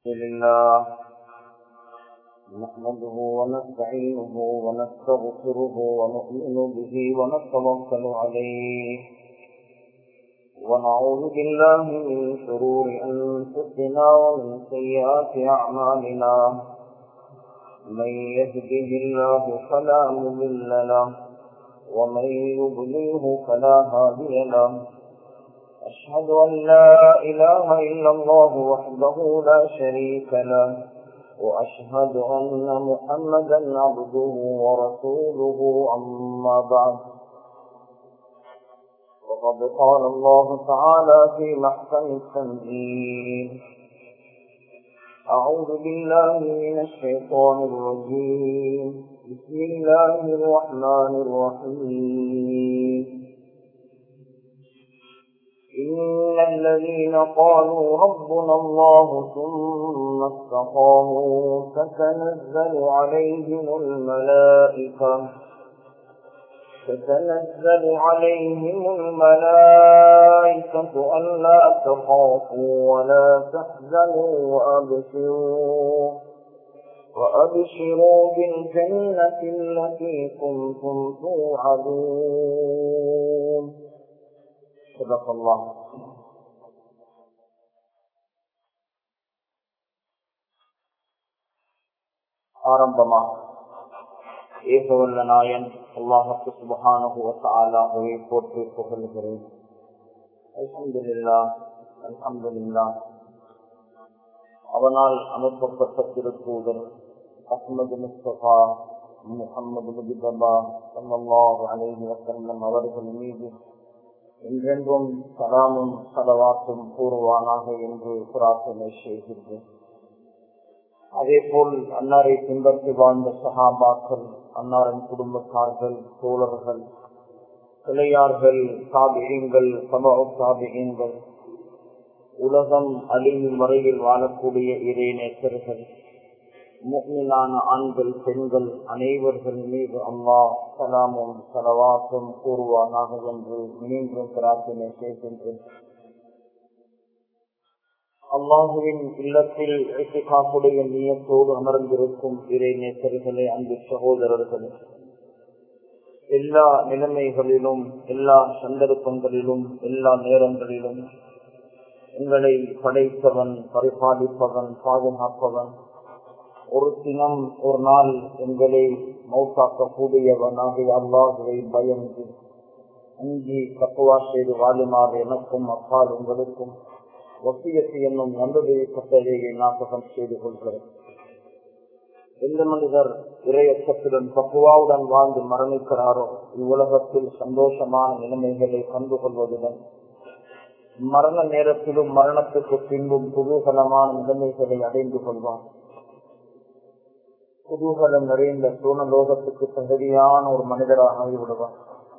لله نحمده ونستعينه ونستغفره ونؤمن به ونتوكل عليه ونعوذ بالله من شرور أنفسنا ومن سيئات أعمالنا من يهده الله فلا مضل له ومن يضلله فلا هادي له أشهد أن لا إله إلا الله وحده لا شريك له وأشهد أن محمدا عبده ورسوله أما بعد وقد قال الله تعالى في محكم التنزيل أعوذ بالله من الشيطان الرجيم بسم الله الرحمن الرحيم إن الذين قالوا ربنا الله ثم استقاموا تتنزل عليهم الملائكة تتنزل عليهم الملائكة ألا تخافوا ولا تحزنوا وأبشروا وأبشروا بالجنة التي كنتم توعدون صدق الله ஆரம்பமாக ஏகவல்ல நாயன் அல்லாஹத்து சுபஹானஹு வதஆலாவை போற்றி புகழ்கிறேன் அல்ஹம்துலில்லாஹ் அல்ஹம்துலில்லாஹ் அவனால் அனுப்பப்பட்ட திருத்தூதர் அஹ்மது முஸ்தபா முகமது முஜிதபா சல்லாஹு அலைஹி வசல்லம் அவர்கள் மீது என்றென்றும் சலாமும் சலவாத்தும் கூறுவானாக என்று பிரார்த்தனை செய்கின்றேன் அதே போல் அன்னாரை பின்பற்றி வாழ்ந்த சகாபாக்கள் அன்னாரின் குடும்பத்தார்கள் தோழர்கள் பிள்ளையார்கள் சாபியங்கள் சமூக சாபியங்கள் உலகம் அழியும் வரையில் வாழக்கூடிய இறை நேசர்கள் முக்மினான ஆண்கள் பெண்கள் அனைவர்கள் மீது அம்மா சலாமும் சலவாசும் கூறுவானாக என்று மீண்டும் பிரார்த்தனை செய்கின்றேன் அல்லாஹுவின் இல்லத்தில் காப்புடைய நீயத்தோடு அமர்ந்திருக்கும் இறை நேசர்களே அன்பு சகோதரர்களே எல்லா நிலைமைகளிலும் எல்லா சந்தர்ப்பங்களிலும் எல்லா நேரங்களிலும் எங்களை படைத்தவன் பரிபாலிப்பவன் பாதுகாப்பவன் ஒரு தினம் ஒரு நாள் எங்களை மௌத்தாக்கக்கூடியவனாக அல்லாஹுவை பயந்து அஞ்சி தப்புவா செய்து வாழுமாறு எனக்கும் அப்பால் உங்களுக்கும் ஒத்தியத்து என்னும் நல்லதை கட்டளையை ஞாபகம் செய்து கொள்கிறேன் எந்த மனிதர் இரையச்சத்துடன் பக்குவாவுடன் வாழ்ந்து மரணிக்கிறாரோ இவ்வுலகத்தில் சந்தோஷமான நிலைமைகளை கண்டு கொள்வதுடன் மரண நேரத்திலும் மரணத்துக்கு பின்பும் குதூகலமான நிலைமைகளை அடைந்து கொள்வார் குதூகலம் நிறைந்த சூனலோகத்துக்கு தகுதியான ஒரு மனிதராக ஆகிவிடுவார்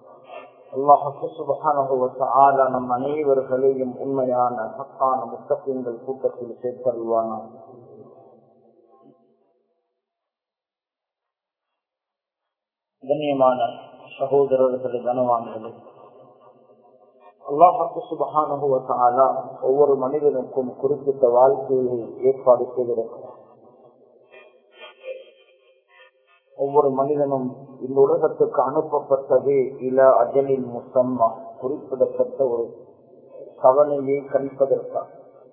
அல்லாஹால நம் அனைவர்களையும் உண்மையான சத்தான முத்தப்பியங்கள் கூட்டத்தில் சேர்த்தருவானா கண்ணியமான சகோதரர்களே கனவான்களே அல்லாஹாக்கு சுபகானுபவத்தால ஒவ்வொரு மனிதனுக்கும் குறிப்பிட்ட வாழ்க்கையை ஏற்பாடு செய்திருக்கிறார் ஒவ்வொரு மனிதனும் இந்த உலகத்துக்கு அனுப்பப்பட்டது இல அஜலின் முசம்மா குறிப்பிடப்பட்ட ஒரு கவனையை கணிப்பதற்காக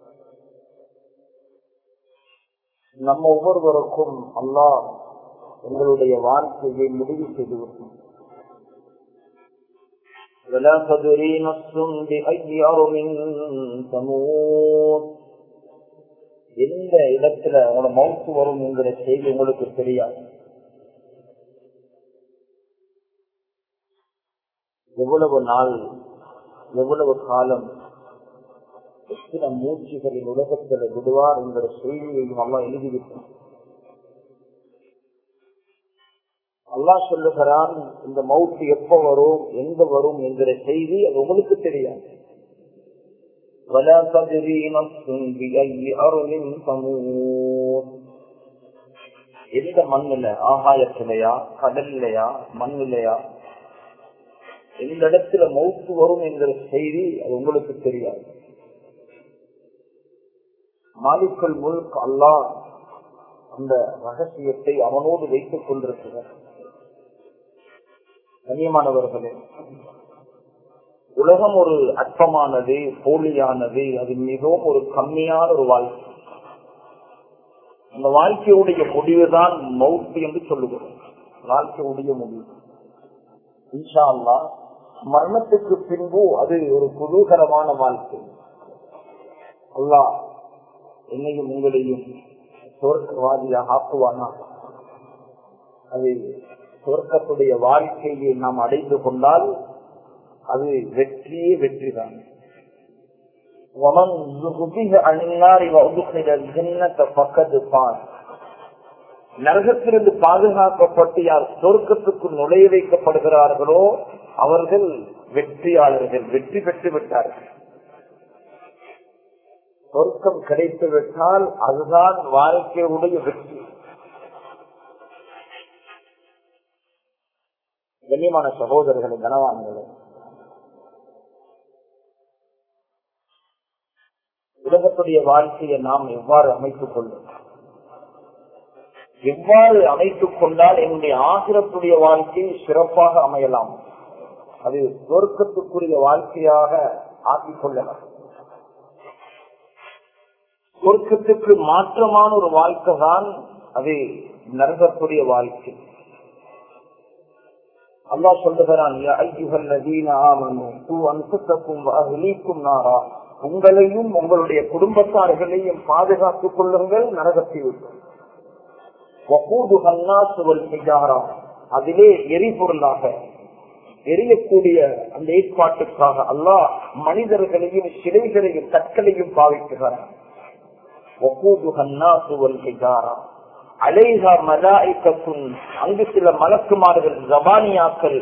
நம்ம ஒவ்வொருவருக்கும் அல்லாஹ் எங்களுடைய வாழ்க்கையை முடிவு செய்து விட்டோம் ولا تدري نفس بأي أرض تموت எந்த இடத்துல உங்களோட மவுத்து வரும் என்கிற செய்தி உங்களுக்கு தெரியாது எவ்வளவு நாள் எவ்வளவு காலம் எத்தனை மூச்சுகளின் உலகத்தில் விடுவார் என்கிற செய்தியையும் அம்மா எழுதிவிட்டார் அல்லா சொல்லுகிறான் இந்த மவுத்து எப்ப வரும் எங்க வரும் என்கிற செய்தி அது உங்களுக்கு தெரியாது எந்த மண்ணுல ஆகாயத்திலையா கடல்லையா மண்ணிலையா எந்த இடத்துல மவுத்து வரும் என்கிற செய்தி அது உங்களுக்கு தெரியாது மாலிக்குள் முழுக்க அல்லாஹ் அந்த ரகசியத்தை அவனோடு வைத்துக் கொண்டிருக்கிறார் கண்ணியமானவர்களே உலகம் ஒரு அற்பமானது போலியானது அது மிகவும் ஒரு கம்மியான ஒரு வாழ்க்கை அந்த வாழ்க்கையுடைய முடிவுதான் மௌத்து என்று சொல்லுகிறோம் வாழ்க்கையுடைய முடிவு இன்ஷா அல்லா மரணத்துக்கு பின்பு அது ஒரு குதூகரமான வாழ்க்கை அல்லா என்னையும் உங்களையும் சுவர்க்கவாதியாக ஆக்குவானா அது சுவர்க்கத்துடைய வாழ்க்கையை நாம் அடைந்து கொண்டால் அது வெற்றியே வெற்றி தான் நரகத்திலிருந்து பாதுகாக்கப்பட்டு யார் சொர்க்கத்துக்கு நுழைய வைக்கப்படுகிறார்களோ அவர்கள் வெற்றியாளர்கள் வெற்றி பெற்று விட்டார்கள் சொர்க்கம் கிடைத்து விட்டால் அதுதான் வாழ்க்கையுடைய வெற்றி கண்ணியமான சகோதரர்களை கனவான்களே உலகத்துடைய வாழ்க்கையை நாம் எவ்வாறு அமைத்துக் கொள்ளும் எவ்வாறு அமைத்துக் கொண்டால் என்னுடைய ஆசிரத்துடைய வாழ்க்கை சிறப்பாக அமையலாம் அது சொர்க்கத்துக்குரிய வாழ்க்கையாக ஆக்கிக் கொள்ளலாம் சொர்க்கத்துக்கு மாற்றமான ஒரு வாழ்க்கை தான் அது நரகத்துடைய வாழ்க்கை அல்லா சொல்லுகிறான் உங்களையும் உங்களுடைய குடும்பத்தார்களையும் பாதுகாத்துக் கொள்ளுங்கள் நரகத்தை விட்டு அதிலே எரிபொருளாக எரியக்கூடிய அந்த ஏற்பாட்டுக்காக அல்லாஹ் மனிதர்களையும் சிலைகளையும் கற்களையும் பாவிக்கிறார் அலைஹா மலாய்க்கத்தும் அங்கு சில மலக்குமார்கள் ஜபானியாக்கள்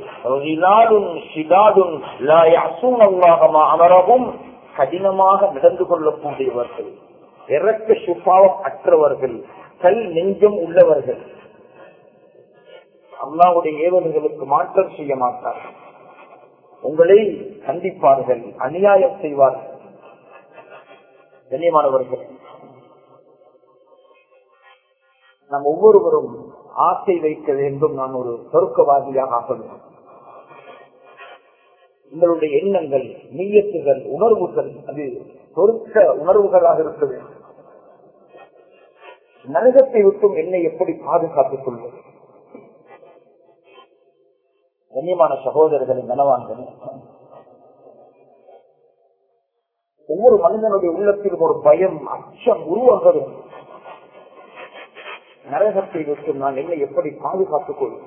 அமரவும் கடினமாக நடந்து கொள்ளக்கூடியவர்கள் இறக்க சுபாவம் அற்றவர்கள் கல் நெஞ்சம் உள்ளவர்கள் அல்லாவுடைய ஏவல்களுக்கு மாற்றம் செய்ய மாட்டார்கள் உங்களை கண்டிப்பார்கள் அநியாயம் செய்வார்கள் கண்ணியமானவர்கள் நாம் ஒவ்வொருவரும் ஆசை வைக்க வேண்டும் நான் ஒரு சொருக்கவாதியாக ஆக வேண்டும் உங்களுடைய எண்ணங்கள் நீயத்துகள் உணர்வுகள் அது சொருக்க உணர்வுகளாக இருக்க வேண்டும் நரகத்தை விட்டும் என்னை எப்படி பாதுகாத்துக் கொள்வது கண்ணியமான சகோதரர்களின் கனவான்கள் ஒவ்வொரு மனிதனுடைய உள்ளத்திலும் ஒரு பயம் அச்சம் உருவாக வேண்டும் நரகத்தை விட்டு நான் என்னை எப்படி பாதுகாத்துக் கொள்வேன்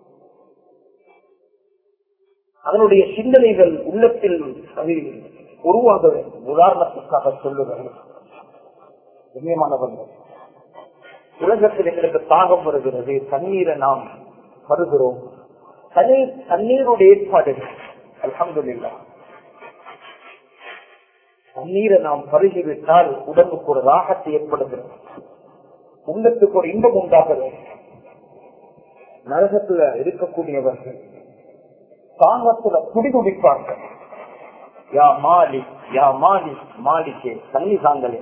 அதனுடைய சிந்தனைகள் உள்ளத்தில் அது உருவாக வேண்டும் உதாரணத்துக்காக சொல்லுவது கண்ணியமானவர்கள் உலகத்தில் எங்களுக்கு தாகம் வருகிறது தண்ணீரை நாம் வருகிறோம் தண்ணீர் தண்ணீருடைய ஏற்பாடு அலமதுல்லா தண்ணீரை நாம் பருகிவிட்டால் உடம்புக்கு ஒரு ராகத்தை ஏற்படுகிறது உள்ளத்துக்கு ஒரு இன்பம் உண்டாகிறது நரகத்துல இருக்கக்கூடியவர்கள் தாகத்துல துடிதுடிப்பார்கள் யா மாலி யா மாலி மாலிக்கே தண்ணி தாங்களே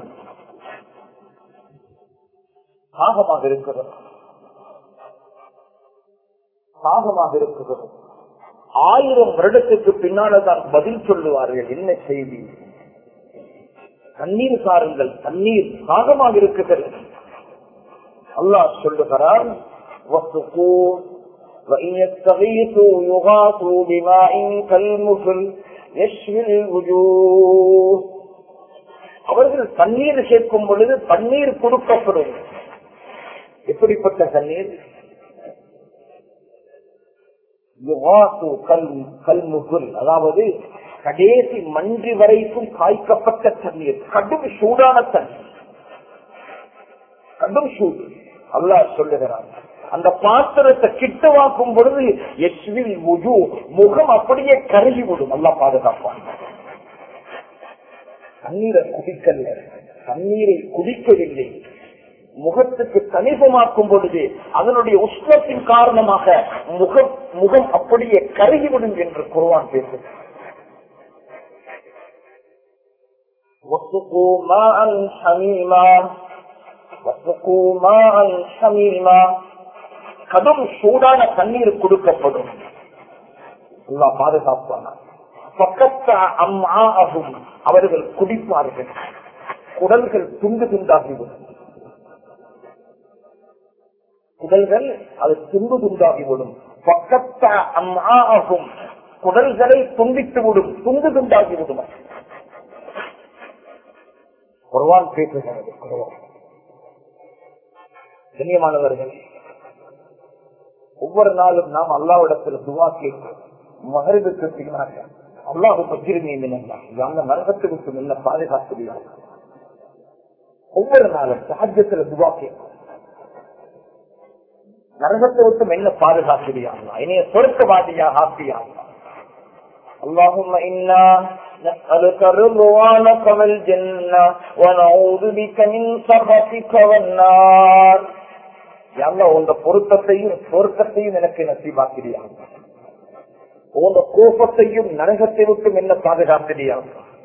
தாகமாக இருக்கிறது தாகமாக இருக்கிறது ஆயிரம் வருடத்துக்கு பின்னால்தான் பதில் சொல்லுவார்கள் என்ன செய்தி தண்ணீர் சாருங்கள் தண்ணீர் தாகமாக இருக்கிறது அல்லாஹ் சொல்லுகிறார் وإن يستغيثوا يغاثوا بماء كالمثل يشوي الوجوه அவர்கள் தண்ணீர் சேர்க்கும் பொழுது தண்ணீர் கொடுக்கப்படும் எப்படிப்பட்ட தண்ணீர் அதாவது கடைசி மன்றி வரைக்கும் காய்க்கப்பட்ட தண்ணீர் கடும் சூடான தண்ணீர் கடும் சூடு அல்லாஹ் சொல்லுகிறான் அந்த பாத்திரத்தை கிட்ட வாக்கும் பொழுது எச்வில் முஜு முகம் அப்படியே கருகி விடும் நல்லா பாதுகாப்பான் தண்ணீரை குடிக்கல தண்ணீரை குடிக்கவில்லை முகத்துக்கு சமீபமாக்கும் பொழுது அதனுடைய உஷ்ணத்தின் காரணமாக முகம் முகம் அப்படியே கருகிவிடும் என்று குருவான் பேசு وَاسْقُوا مَاءً حَمِيمًا وَاسْقُوا مَاءً حَمِيمًا கடும் சூடான தண்ணீர் கொடுக்கப்படும் அல்லா பாதுகாப்பான பக்கத்த அம்மாகும் அவர்கள் குடிப்பார்கள் குடல்கள் துண்டு துண்டாகிவிடும் குடல்கள் அது துண்டு துண்டாகிவிடும் பக்கத்த அம்மாகும் குடல்களை துண்டித்து விடும் துண்டு துண்டாகிவிடும் குர்வான் பேசுகிறது குர்வான் கண்ணியமானவர்களே ஒவ்வொரு நாளும் நாம் அல்லாவிடத்தில் துவா கேட்கிறோம் மகரிபுக்கு பின்னாக அல்லாஹு பகிர்மீன் அந்த நரகத்தை விட்டு என்ன பாதுகாத்து ஒவ்வொரு நாளும் சாத்தியத்தில் துவா கேட்கும் நரகத்தை விட்டு என்ன பாதுகாக்கிறியாங்களா இனிய சொருக்கவாதியா ஆக்கியாங்களா اللهم إنا نسألك رضوانك والجنة ونعوذ بك من سخطك والنار உங்க பொருத்தத்தையும் சொர்க்கத்தையும் எனக்கு நசீபாக்கிறியா உங்க கோபத்தையும் நரகத்தை விட்டும் என்ன பாதுகாக்கிறியா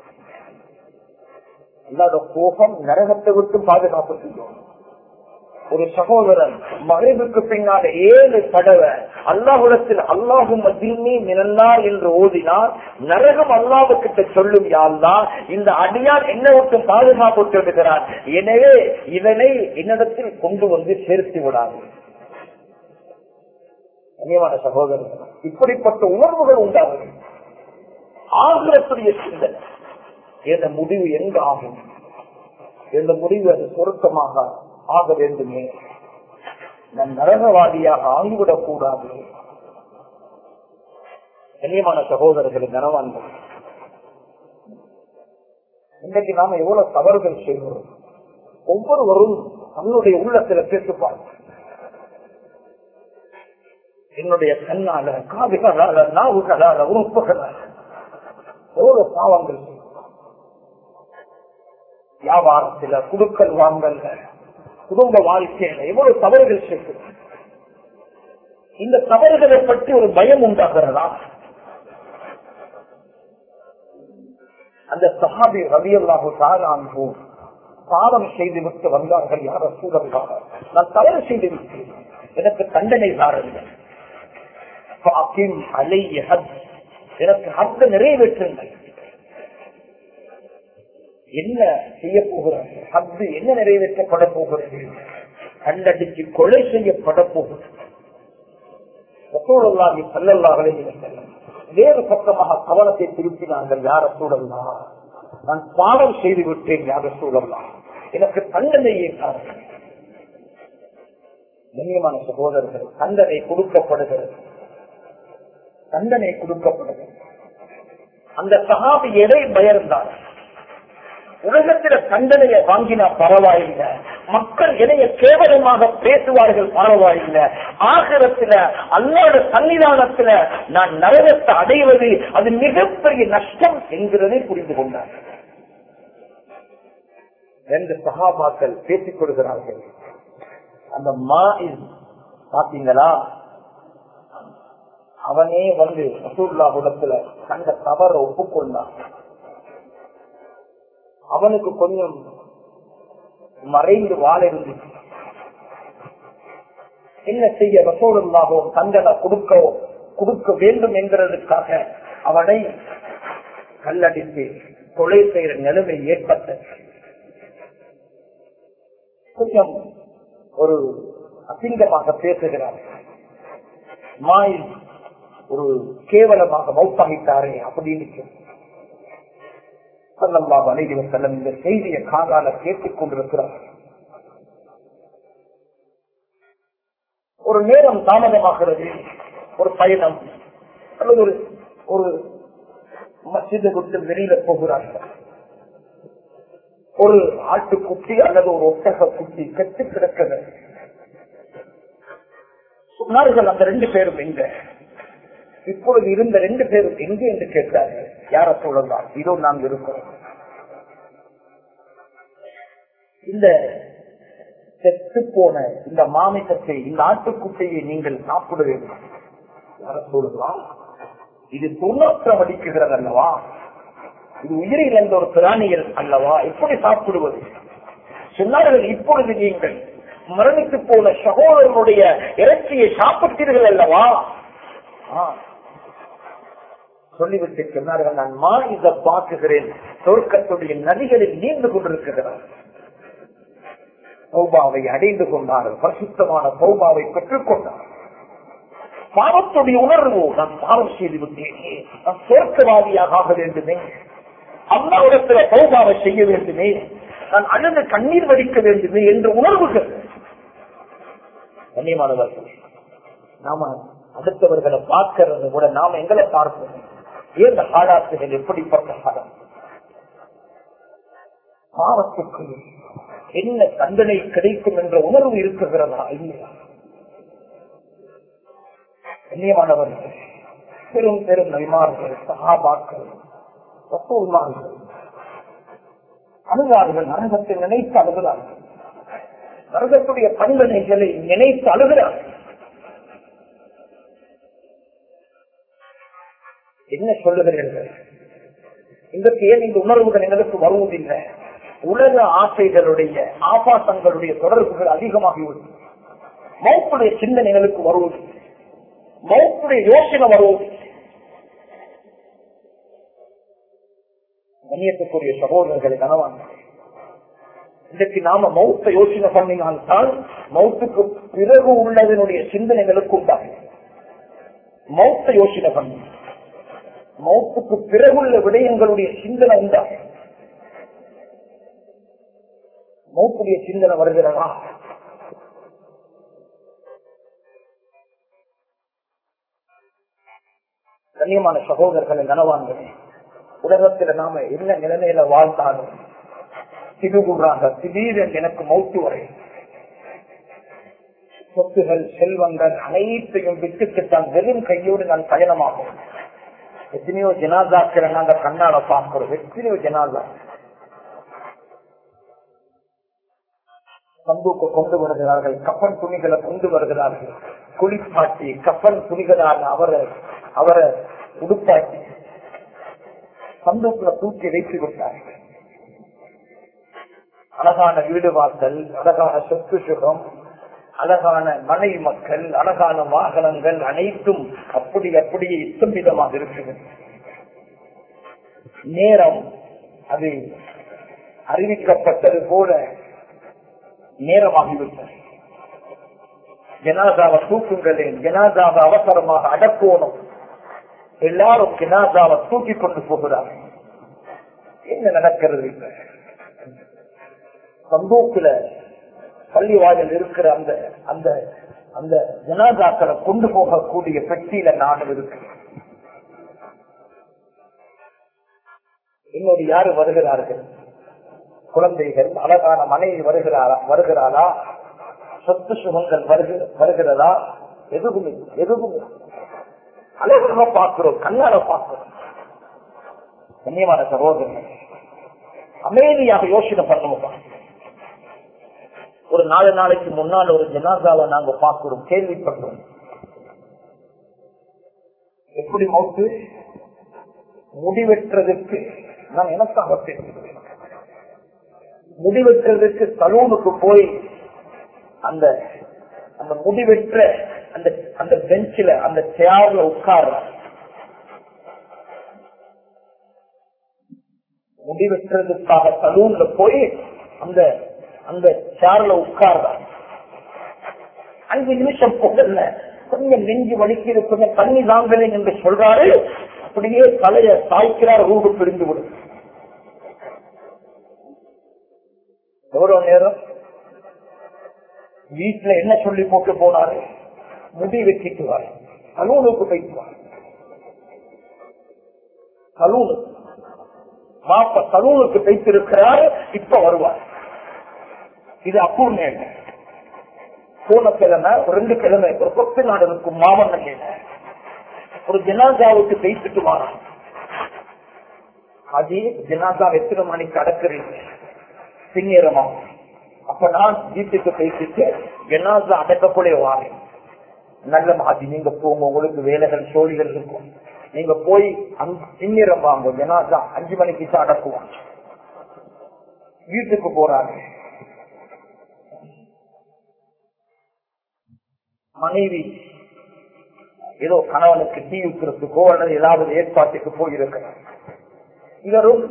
இல்லாத கோபம் நரகத்தை விட்டு பாதுகாப்பு செய்யும் ஒரு சகோதரன் மறைவுக்கு பின்னால் ஏழு தடவை அல்லாஹுடத்தில் அல்லாஹும் மதில்னி மினன்னா என்று ஓதினார் நரகம் அல்லாவுக்கிட்ட சொல்லும் யாழ்லா இந்த அடியார் என்ன விட்டு பாதுகாப்பு சொல்லுகிறார் எனவே இதனை என்னிடத்தில் கொண்டு வந்து சேர்த்து விடாது கண்ணியமான சகோதரன் இப்படிப்பட்ட உணர்வுகள் உண்டாகும் ஆகிரத்துடைய சிந்தனை எந்த முடிவு எங்க ஆகும் எந்த முடிவு அது சொருக்கமாக ஆக வேண்டுமே நம் நரகவாதியாக ஆகிவிடக் கூடாது கண்ணியமான சகோதரர்களின் நனவான்கள் இன்றைக்கு நாம எவ்வளவு தவறுகள் செய்கிறோம் ஒவ்வொருவரும் தன்னுடைய உள்ளத்துல பேசுப்பார் என்னுடைய கண்ணால காதுகளால நாவுகளால உறுப்புகளால எவ்வளவு பாவங்கள் செய்கிறோம் வியாபாரத்துல குடுக்கல் வாங்கல்ல குடும்ப வாழ்க்கையில எவ்வளவு தவறுகள் செய்கிறோம் இந்த தவறுகளை பற்றி ஒரு பயம் உண்டாகிறதா அந்த சஹாபி ரவி அல்லாஹு சாரான்பு பாவம் செய்து விட்டு வந்தார்கள் யார சூழலாக நான் தவறு செய்து விட்டேன் எனக்கு தண்டனை தாருங்கள் அலை எனக்கு ஹத்த நிறைவேற்றுங்கள் என்ன செய்ய போகிறது ஹத்து என்ன நிறைவேற்றப்பட போகிறது கண்டடிச்சு கொலை செய்யப்பட போகிறது ரசூலுல்லாஹி ஸல்லல்லாஹு அலைஹி வஸல்லம் வேறு பக்கமாக கவனத்தை திருப்பினார்கள் யார சூழல்லா நான் பாவம் செய்து விட்டேன் யார சூழல்லா எனக்கு தண்டனையே காரணம் கண்ணியமான சகோதரர்கள் தண்டனை கொடுக்கப்படுகிறது தண்டனை கொடுக்கப்படுகிறது அந்த சகாபி எதை பயர்ந்தார் உலகத்தில தண்டனையை வாங்கினா பரவாயில்லை மக்கள் எதைய கேவலமாக பேசுவார்கள் பரவாயில்லை ஆகிரத்துல அல்லாத சன்னிதானத்துல நான் நரகத்தை அடைவது அது மிகப்பெரிய நஷ்டம் என்கிறதை புரிந்து கொண்டார் ரெண்டு சகாபாக்கள் பேசிக் கொள்கிறார்கள் அந்த மா பாத்தீங்களா அவனே வந்து ரசூல்லா குடத்துல கண்ட தவற ஒப்புக்கொண்டான் அவனுக்கு கொஞ்சம் மறைந்து வாழ இருந்துச்சு என்ன செய்ய ரசோடுல்லாகவும் தண்டனை கொடுக்க கொடுக்க வேண்டும் என்கிறதுக்காக அவனை கல்லடித்து கொலை செய்கிற நிலைமை ஏற்பட்ட கொஞ்சம் ஒரு அசிங்கமாக பேசுகிறார் மாயில் ஒரு கேவலமாக மௌப்பாகிட்டாரே அப்படின்னு சொல்லி சல்லல்லாஹு அலைஹி வஸல்லம் இந்த செய்தியை காதால கேட்டுக் கொண்டிருக்கிறார் ஒரு நேரம் தாமதமாகிறது ஒரு பயணம் அல்லது ஒரு ஒரு மசித விட்டு வெளியில போகிறார்கள் ஒரு ஆட்டுக்குட்டி அல்லது ஒரு ஒட்டக குட்டி கெட்டு கிடக்கிறது சொன்னார்கள் அந்த ரெண்டு பேரும் எங்க இப்பொழுது இருந்த ரெண்டு பேரும் எங்கே என்று கேட்டார்கள் யார சொல்லலாம் இதோ நாங்கள் இருக்கிறோம் இந்த செத்து போன இந்த மாமிசத்தை இந்த ஆட்டுக்குட்டையை நீங்கள் சாப்பிட வேண்டும் யார சொல்லலாம் இது துர்நாற்றம் அடிக்குகிறது அல்லவா இது உயிரில் என்ற ஒரு பிராணிகள் அல்லவா எப்படி சாப்பிடுவது சொன்னார்கள் இப்பொழுது நீங்கள் மரணித்து போன சகோதரனுடைய இறைச்சியை சாப்பிட்டீர்கள் அல்லவா ஆ. சொல்லிவிட்டு சொன்னார்கள் நான் மா இதை பார்க்குகிறேன் சொர்க்கத்துடைய நதிகளில் நீண்டு கொண்டிருக்கிறார் சௌபாவை அடைந்து கொண்டார்கள் பரிசுத்தமான சௌபாவை பெற்றுக் கொண்டார் பாவத்துடைய உணர்வு நான் பாவம் செய்து விட்டேனே நான் சொர்க்கவாதியாக ஆக வேண்டுமே அம்மாவிடத்துல சௌபாவை செய்ய வேண்டுமே நான் அழுது கண்ணீர் வடிக்க வேண்டுமே என்ற உணர்வுகள் கண்ணியமானவர்கள் நாம அடுத்தவர்களை பார்க்கறது கூட நாம எங்களை பார்ப்போம் ஏந்த காலாத்துகள் எப்படிப்பட்ட காலம் பாவத்துக்கு என்ன தண்டனை கிடைக்கும் என்ற உணர்வு இருக்குகிறதா இல்லையா கண்ணியமானவர்கள் பெரும் பெரும் நபிமார்கள் சகாபாக்கள் ரசூல்மார்கள் அழுதார்கள் நரகத்தை நினைத்து அழுகிறார்கள் நரகத்துடைய தண்டனைகளை நினைத்து அழுகிறார்கள் என்ன சொல்லுகிறீர்கள் இன்றைக்கு ஏன் இந்த உணர்வுகள் எங்களுக்கு வருவதில்லை உலக ஆசைகளுடைய ஆபாசங்களுடைய தொடர்புகள் அதிகமாகிவிடும் மௌப்புடைய சிந்தனைகளுக்கு வருவது மௌப்புடைய யோசனை வருவது கண்ணியத்துக்குரிய சகோதரர்களை கனவாங்க இன்றைக்கு நாம மௌத்த யோசனை பண்ணினால்தான் மௌத்துக்கு பிறகு உள்ளதனுடைய சிந்தனைகளுக்கு உண்டாகும் மௌத்த யோசனை பண்ணி மௌத்துக்கு பிறகுள்ள விடயங்களுடைய சிந்தனை உண்டாகும் மௌத்துடைய சிந்தனை வருகிறதா கண்ணியமான சகோதரர்களை நனவான்களே உலகத்துல நாம என்ன நிலைமையில வாழ்ந்தாலும் திடுகுறாங்க திடீரென்று எனக்கு மௌத்து வரை சொத்துகள் செல்வங்கள் அனைத்தையும் விட்டுத்தான் வெறும் கையோடு நான் பயணமாகும் எத்தனையோ ஜனாதாக்களை நாங்க கண்ணால பார்க்கிறோம் எத்தனையோ ஜனாதா சம்புக்கு கொண்டு வருகிறார்கள் கப்பன் துணிகளை கொண்டு வருகிறார்கள் குளிப்பாட்டி கப்பன் துணிகளால் அவரை அவரை உடுப்பாட்டி சந்தூக்குல தூக்கி வைத்து விட்டார்கள் அழகான வீடு வாசல் அழகான சொத்து சுகம் அழகான மனைவி மக்கள் அழகான வாகனங்கள் அனைத்தும் அப்படி அப்படியே இத்தம்பிதமாக இருக்குது நேரம் அது அறிவிக்கப்பட்டது போல நேரமாகிவிட்டது ஜனாதாவை தூக்குங்களேன் ஜனாதாவை அவசரமாக அடக்கோணும் எல்லாரும் ஜனாதாவை தூக்கி கொண்டு போகிறார்கள் என்ன நடக்கிறது இப்ப சந்தூக்குல பள்ளி வாயில் இருக்கிற அந்த அந்த அந்த ஜனாதாக்களை கொண்டு போகக்கூடிய பெட்டியில நானும் இருக்கு இன்னொரு யாரு வருகிறார்கள் குழந்தைகள் அழகான மனைவி வருகிறாரா வருகிறாரா சொத்து சுகங்கள் வருக- வருகிறதா எதுவும் இல்லை, எதுவும் இல்லை. அழகாக பார்க்கிறோம் கண்ணால பார்க்கிறோம் கண்ணியமான சகோதரர்கள் அமைதியாக யோசனை பண்ணுவோம் ஒரு நாலு நாளைக்கு முன்னால் ஒரு ஜனாதாவை நாங்க பார்க்கிறோம் கேள்விப்படுறோம் எப்படி மௌத்து முடிவெட்டுறதுக்கு நான் எனக்காக பேசுகிறேன் முடிவெட்டுறதுக்கு சலூனுக்கு போய் அந்த அந்த முடிவெற்ற அந்த அந்த பெஞ்சில அந்த சேர்ல உட்கார்ற முடிவெட்டுறதுக்காக சலூன்ல போய் அந்த அந்த சேர்ல உட்கார்ற அஞ்சு நிமிஷம் போகல கொஞ்சம் நெஞ்சு வலிக்கிறது கொஞ்சம் தண்ணி தாங்களேன் என்று சொல்றாரு அப்படியே தலைய சாய்க்கிறார் ரூபு பிரிந்து விடும் எவ்வளவு நேரம் வீட்டுல என்ன சொல்லி போட்டு போனாரு முடி வெட்டிக்குவார் சலூனுக்கு போய்க்குவார் சலூனு மாப்ப சலூனுக்கு வைத்திருக்கிறார் இப்ப வருவார் இது அपूर्ण போன கிழமை ஒரு ரெண்டு கிழமை ஒரு கொத்து நாடு இருக்கும் மாவட்டங்கள் ஒரு ஜனாதாவுக்கு பேசிட்டு வாரான் அதே ஜனாதா எத்தனை மணிக்கு அடக்குறீங்க பின்னேறமா அப்ப நான் வீட்டுக்கு பேசிட்டு ஜனாதா அடக்கக்கூடிய வாரேன் நல்ல மாதிரி நீங்க போங்க உங்களுக்கு வேலைகள் சோழிகள் இருக்கும் நீங்க போய் பின்னிரம் வாங்க ஜனாதா அஞ்சு மணிக்கு தான் அடக்குவாங்க வீட்டுக்கு போறாங்க மனைவி ஏதோ கணவனுக்கு டீ ஊத்துறதுக்கோ அல்லது ஏதாவது ஏற்பாட்டுக்கு போயிருக்கிறார் இவரும்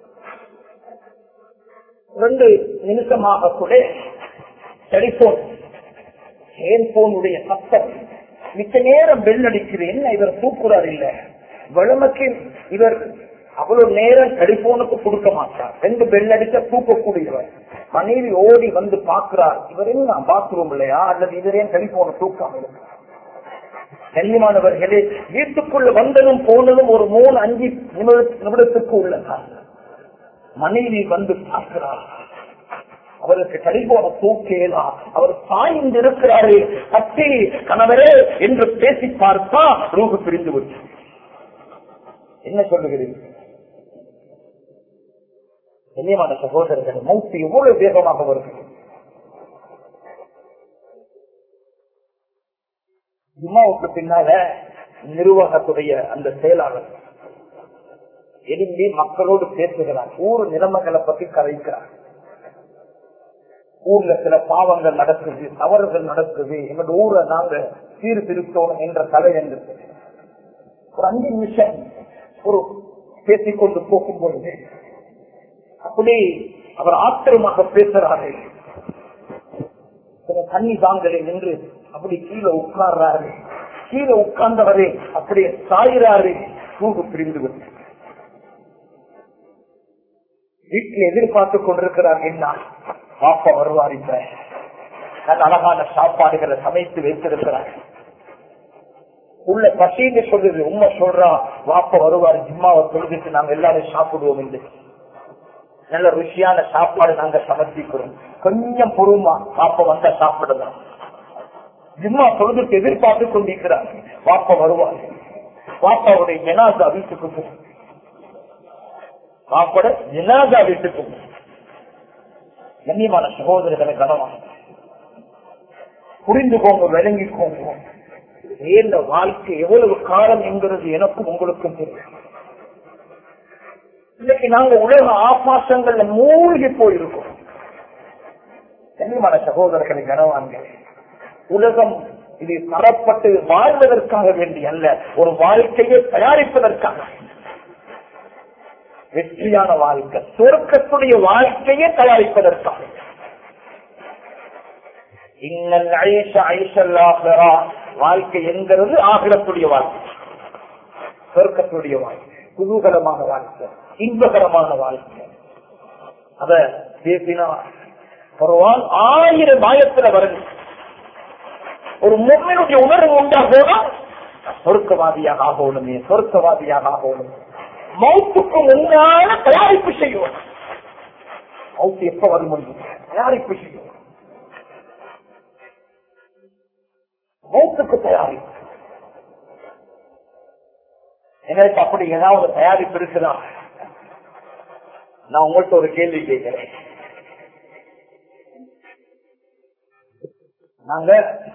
ரெண்டு நிமிஷமாக கூட டெலிபோன் ஹேண்ட்போனுடைய சத்தம் மிச்ச நேரம் பெல் அடிக்கிறேன் இவர் தூக்குறார் இல்ல வளமக்கு இவர் அவ்வளவு நேரம் டெலிபோனுக்கு கொடுக்க மாட்டார் ரெண்டு பெல் அடிச்ச தூக்கக்கூடியவர் மனைவி ஓடி வந்து பாக்குறார் இவர் என்ன பாத்ரூம் இல்லையா அல்லது இவர் ஏன் டெலிபோனை தூக்காம இருக்கிறார் கண்ணியமானவர்களே வீட்டுக்குள்ள வந்ததும் போனதும் ஒரு மூணு அஞ்சு நிமிடத்துக்கு உள்ளதா மனைவி வந்து பார்க்கிறார் அவருக்கு டெலிபோன தூக்கேலா அவர் சாய்ந்து இருக்கிறாரு கத்தி கணவரே என்று பேசி பார்த்தா ரூபு பிரிந்து விட்டு என்ன சொல்லுகிறீர்கள் கண்ணியமான சகோதரர்கள் மௌத்து எவ்வளவு வேகமாக வருகிறது ஜும்மாவுக்கு பின்னால நிர்வாகத்துடைய அந்த செயலாளர் எழும்பி மக்களோடு பேசுகிறார் ஊர் நிலைமைகளை பத்தி கதைக்கிறார் ஊர்ல சில பாவங்கள் நடக்குது தவறுகள் நடக்குது எங்களோட ஊரை நாங்க சீர்திருத்தோம் என்ற கலை என்று ஒரு அஞ்சு நிமிஷம் ஒரு பேசிக்கொண்டு போகும் பொழுது அப்படி அவர் ஆத்திரமாக பேசுறாரு தண்ணி தாங்களே நின்று அப்படி கீழே உட்கார்றாரு கீழே உட்கார்ந்தவரே அப்படியே சாயிறாரு தூக்கு பிரிந்து விட்டு வீட்டில் எதிர்பார்த்து கொண்டிருக்கிறார் என்ன பாப்பா வருவார் இப்ப நல்ல அழகான சாப்பாடுகளை சமைத்து வைத்திருக்கிறார் உள்ள பசின்னு சொல்லுது உண்மை சொல்றா வாப்ப வருவார் ஜிம்மாவை தொழுதுட்டு நாங்க எல்லாரும் சாப்பிடுவோம் என்று நல்ல ருசியான சாப்பாடு நாங்க சமர்ப்பிக்கிறோம் கொஞ்சம் பொறுமா பாப்ப வந்த சாப்பிடலாம் ஜிம்மா தொழுதுக்கு எதிர்பார்த்து கொண்டிருக்கிறார் வாப்ப வருவார் வாப்பாவுடைய ஜனாதா வீட்டுக்கு போ வாப்போட ஜனாதா வீட்டுக்கு போ கண்ணியமான சகோதரர்களை கனவா புரிந்துக்கோங்க விளங்கிக்கோங்க இந்த வாழ்க்கை எவ்வளவு காலம் என்கிறது எனக்கும் உங்களுக்கும் தெரியும் இன்னைக்கு நாங்க உலக ஆபாசங்கள்ல மூழ்கி போயிருக்கோம் கண்ணியமான சகோதரர்களை கனவான்கள் உலகம் இது தரப்பட்டு வாழ்வதற்காக வேண்டி அல்ல ஒரு வாழ்க்கையை தயாரிப்பதற்காக வெற்றியான வாழ்க்கை சொர்க்கத்துடைய வாழ்க்கையை தயாரிப்பதற்காக இன்னல் ஐஷ ஐஷல்லாஹரா வாழ்க்கை என்கிறது ஆகிரத்துடைய வாழ்க்கை சொர்க்கத்துடைய வாழ்க்கை குதூகலமான வாழ்க்கை இன்பகரமான வாழ்க்கை அத பேசினா பரவால் ஆயிரம் மாயத்துல வருது ஒரு முன்னுடைய உணர்வு உண்டா போனா சொர்க்கவாதியாக ஆகணுமே சொர்க்கவாதியாக ஆகணும் மௌத்துக்கு முன்னால தயாரிப்பு செய்யும் மௌத்து எப்ப வரும் என்று தயாரிப்பு செய்யும் மௌத்துக்கு தயாரிப்பு எனக்கு அப்படி ஏதாவது தயாரிப்பு இருக்குதா நான் உங்கள்கிட்ட ஒரு கேள்வி கேட்கிறேன் நாங்க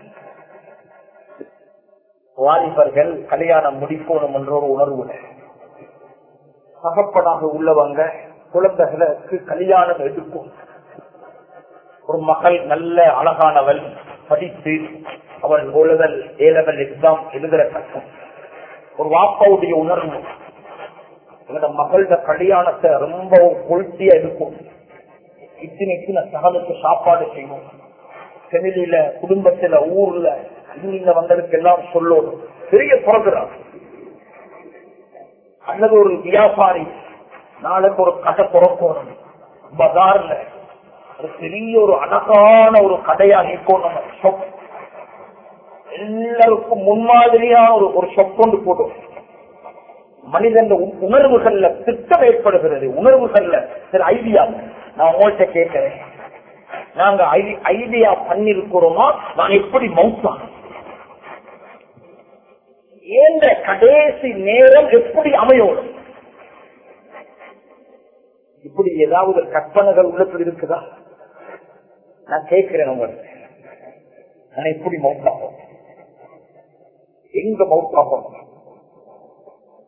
வாலிபர்கள் கல்யாணம் முடிக்கணும் என்ற ஒரு உணர்வு தகப்பனாக உள்ளவங்க குழந்தைகளுக்கு கல்யாணம் எடுக்கும் ஒரு மகள் நல்ல அழகானவள் படித்து அவள் ஒழுதல் ஏலவல் எக்ஸாம் எழுதுற கட்டம் ஒரு வாப்பாவுடைய உணர்வு எங்களோட மகளோட கல்யாணத்தை ரொம்ப கொளுத்தியா இருக்கும் இத்தனை இத்தனை சகலுக்கு சாப்பாடு செய்வோம் சென்னையில குடும்பத்துல ஊர்ல இங்க வந்ததுக்கு எல்லாம் சொல்லணும் பெரிய ப்ரோக்ராம் அல்லது ஒரு வியாபாரி நாளைக்கு ஒரு கடை திறக்கணும் பஜார்ல ஒரு பெரிய ஒரு அழகான ஒரு கடையா நிற்கணும் ஷொப் எல்லாருக்கும் முன்மாதிரியான ஒரு ஒரு ஷொப் கொண்டு போடும் மனிதன் உணர்வுகள்ல திட்டம் ஏற்படுகிறது உணர்வுகள்ல சில ஐடியா நான் உங்கள்கிட்ட கேட்கிறேன் நாங்க ஐடியா பண்ணிருக்கிறோமா நான் எப்படி மவுத்தான் ஏந்த கடைசி நேரம் எப்படி அமையும் இப்படி ஏதாவது கற்பனைகள் உள்ளத்தில் இருக்குதா நான் கேட்கிறேன் உங்களுக்கு நான் எப்படி மவுத்தாகும் எங்க மவுத்தாகும்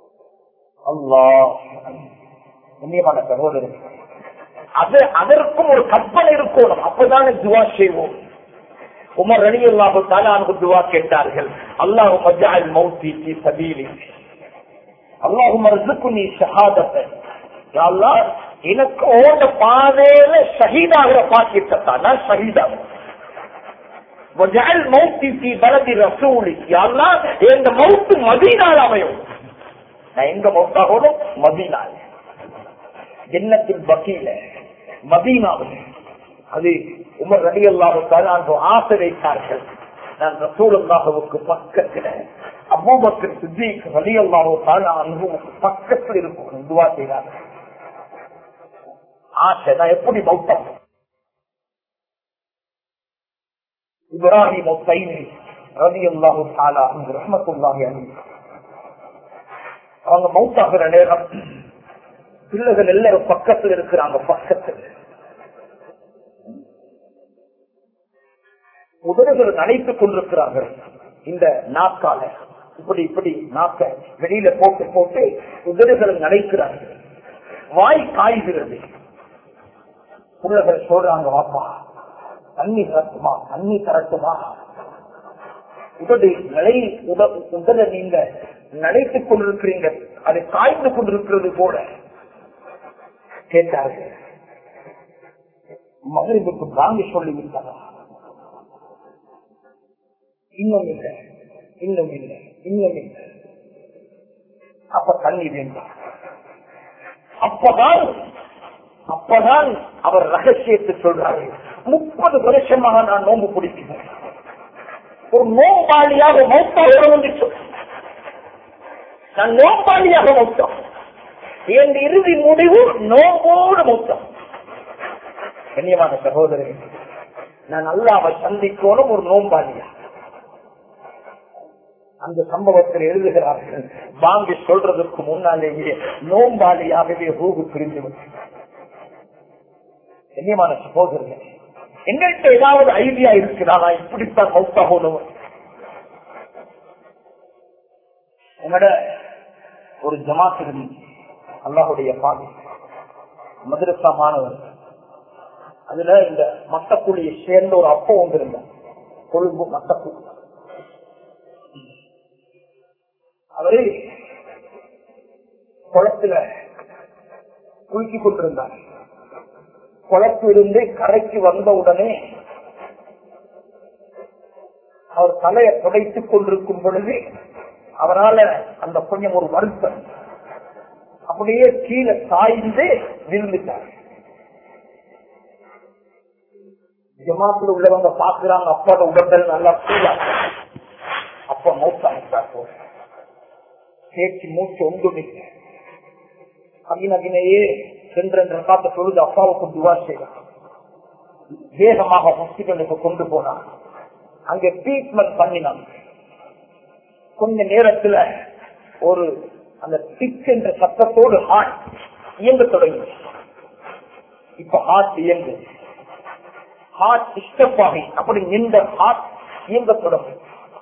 அல்லாஹ் கண்ணியமான சகோதரர் அது அதற்கும் ஒரு கற்பனை இருக்கணும் அப்பதானே துவா செய்வோம் உமர் ரலி அல்லாஹு தாலானுக்கு துவா கேட்டார்கள் அல்லாஹு மஜால் மௌத்தி ஃபீ சபீலி அல்லாஹு மர்சுக்குனி ஷஹாதத்தை யா அல்லாஹ் எனக்கு ஓட பாதையில ஷஹீதாகிற பாக்கியத்தான் நான் ஷஹீதாகும் வஜால் மௌத்தி ஃபீ பலதி ரசூலி யா அல்லாஹ் எங்க மௌத்து மதீனால் அமையும் நான் எங்க மௌத்தாகணும் மதீனால் ஜன்னத்தின் வக்கீல மதீனாவில் அது உமர் ரலி அல்லாஹு ஆசை வைத்தார்கள் நான் ரசூலுல்லாஹுவுக்கு பக்கத்துல அபூபக்கர் சித்திக் ரலி அல்லாஹு அனுபவம் பக்கத்தில் இருக்கும் துவா செய்தார்கள் ஆசை நான் எப்படி மௌத்தம் இப்ராஹிம் ஒத்தைனி ரலி அல்லாஹு தாலா ரஹமத்துல்லாஹி அலி அவங்க மௌத்தாகிற நேரம் பிள்ளைகள் எல்லாரும் பக்கத்தில் இருக்கிறாங்க பக்கத்தில் உதடுகள் நனைத்துக் கொண்டிருக்கிறார்கள் இந்த நாக்கால இப்படி இப்படி நாக்க வெளியில போட்டு போட்டு உதடுகள் நனைக்கிறார்கள் வாய் காய்கிறது பிள்ளைகள் சொல்றாங்க வாப்பா தண்ணி தரட்டுமா தண்ணி தரட்டுமா உதடு நிலை உத உதட நீங்க நனைத்துக் கொண்டிருக்கிறீங்க அது காய்ந்து கொண்டிருக்கிறது போல கேட்டார்கள் மகரிபுக்கு வாங்கி சொல்லி விட்டாரா இன்னும் இல்லை இன்னும் இல்லை இன்னும் இல்லை அப்ப தண்ணி வேண்டாம் அப்பதான் அப்பதான் அவர் ரகசியத்தை சொல்றாரு முப்பது வருஷமாக நான் நோம்பு பிடிக்கிறேன் ஒரு நோம்பாளியாக மௌத்தா வந்துச்சு நான் நோம்பாளியாக மௌத்தம் என் இறுதி முடிவு நோம்போடு மௌத்தம் கண்ணியமான சகோதரன் நான் அல்லாவை சந்திக்கணும் ஒரு நோம்பாளியா அந்த சம்பவத்தில் எழுதுகிறார்கள் வாங்கி சொல்றதுக்கு முன்னாலேயே நோம்பாளியாகவே ரூகு பிரிந்து கண்ணியமான சகோதரர்கள் எங்கள்கிட்ட ஏதாவது ஐடியா இருக்குதா நான் இப்படித்தான் மௌத்தாகணும் என்னோட ஒரு ஜமாத் இருந்துச்சு அல்லாஹுடைய பாதி மதுரசா மாணவர் அதுல இந்த மட்டக்குழியை சேர்ந்த ஒரு அப்போ வந்திருந்தார் கொழும்பு மட்டக்குழி அவரு குளத்துல குளிச்சு கொண்டிருந்தார் குளத்திலிருந்து கரைக்கு வந்த உடனே அவர் தலையை புடைத்துக் கொண்டிருக்கும் பொழுது அவரால் அந்த கொஞ்சம் ஒரு வருத்தம் அப்படியே கீழே சாய்ந்து விழுந்துட்டார் ஜமாத்துல உள்ளவங்க பாக்குறாங்க அப்பாட உடம்பல் நல்லா கூலா அப்பா மௌத்தாயிட்டார் பேச்சு மூச்சு ஒன்றும் இல்லை அகினகினையே ரெண்டு ரெண்டு காத்த தொழுது அப்பாவுக்கு துவா செய்யலாம் வேகமாக ஹாஸ்பிட்டலுக்கு கொண்டு போனான் அங்க ட்ரீட்மெண்ட் பண்ணினாங்க கொஞ்ச நேரத்துல ஒரு அந்த டிக் என்ற சத்தத்தோடு ஹார்ட் இயங்க தொடங்கி இப்ப ஹார்ட் இயங்கு ஹார்ட் டிஸ்டர்ப் ஆகி அப்படி நின்ற ஹார்ட் இயங்க தொடங்கும்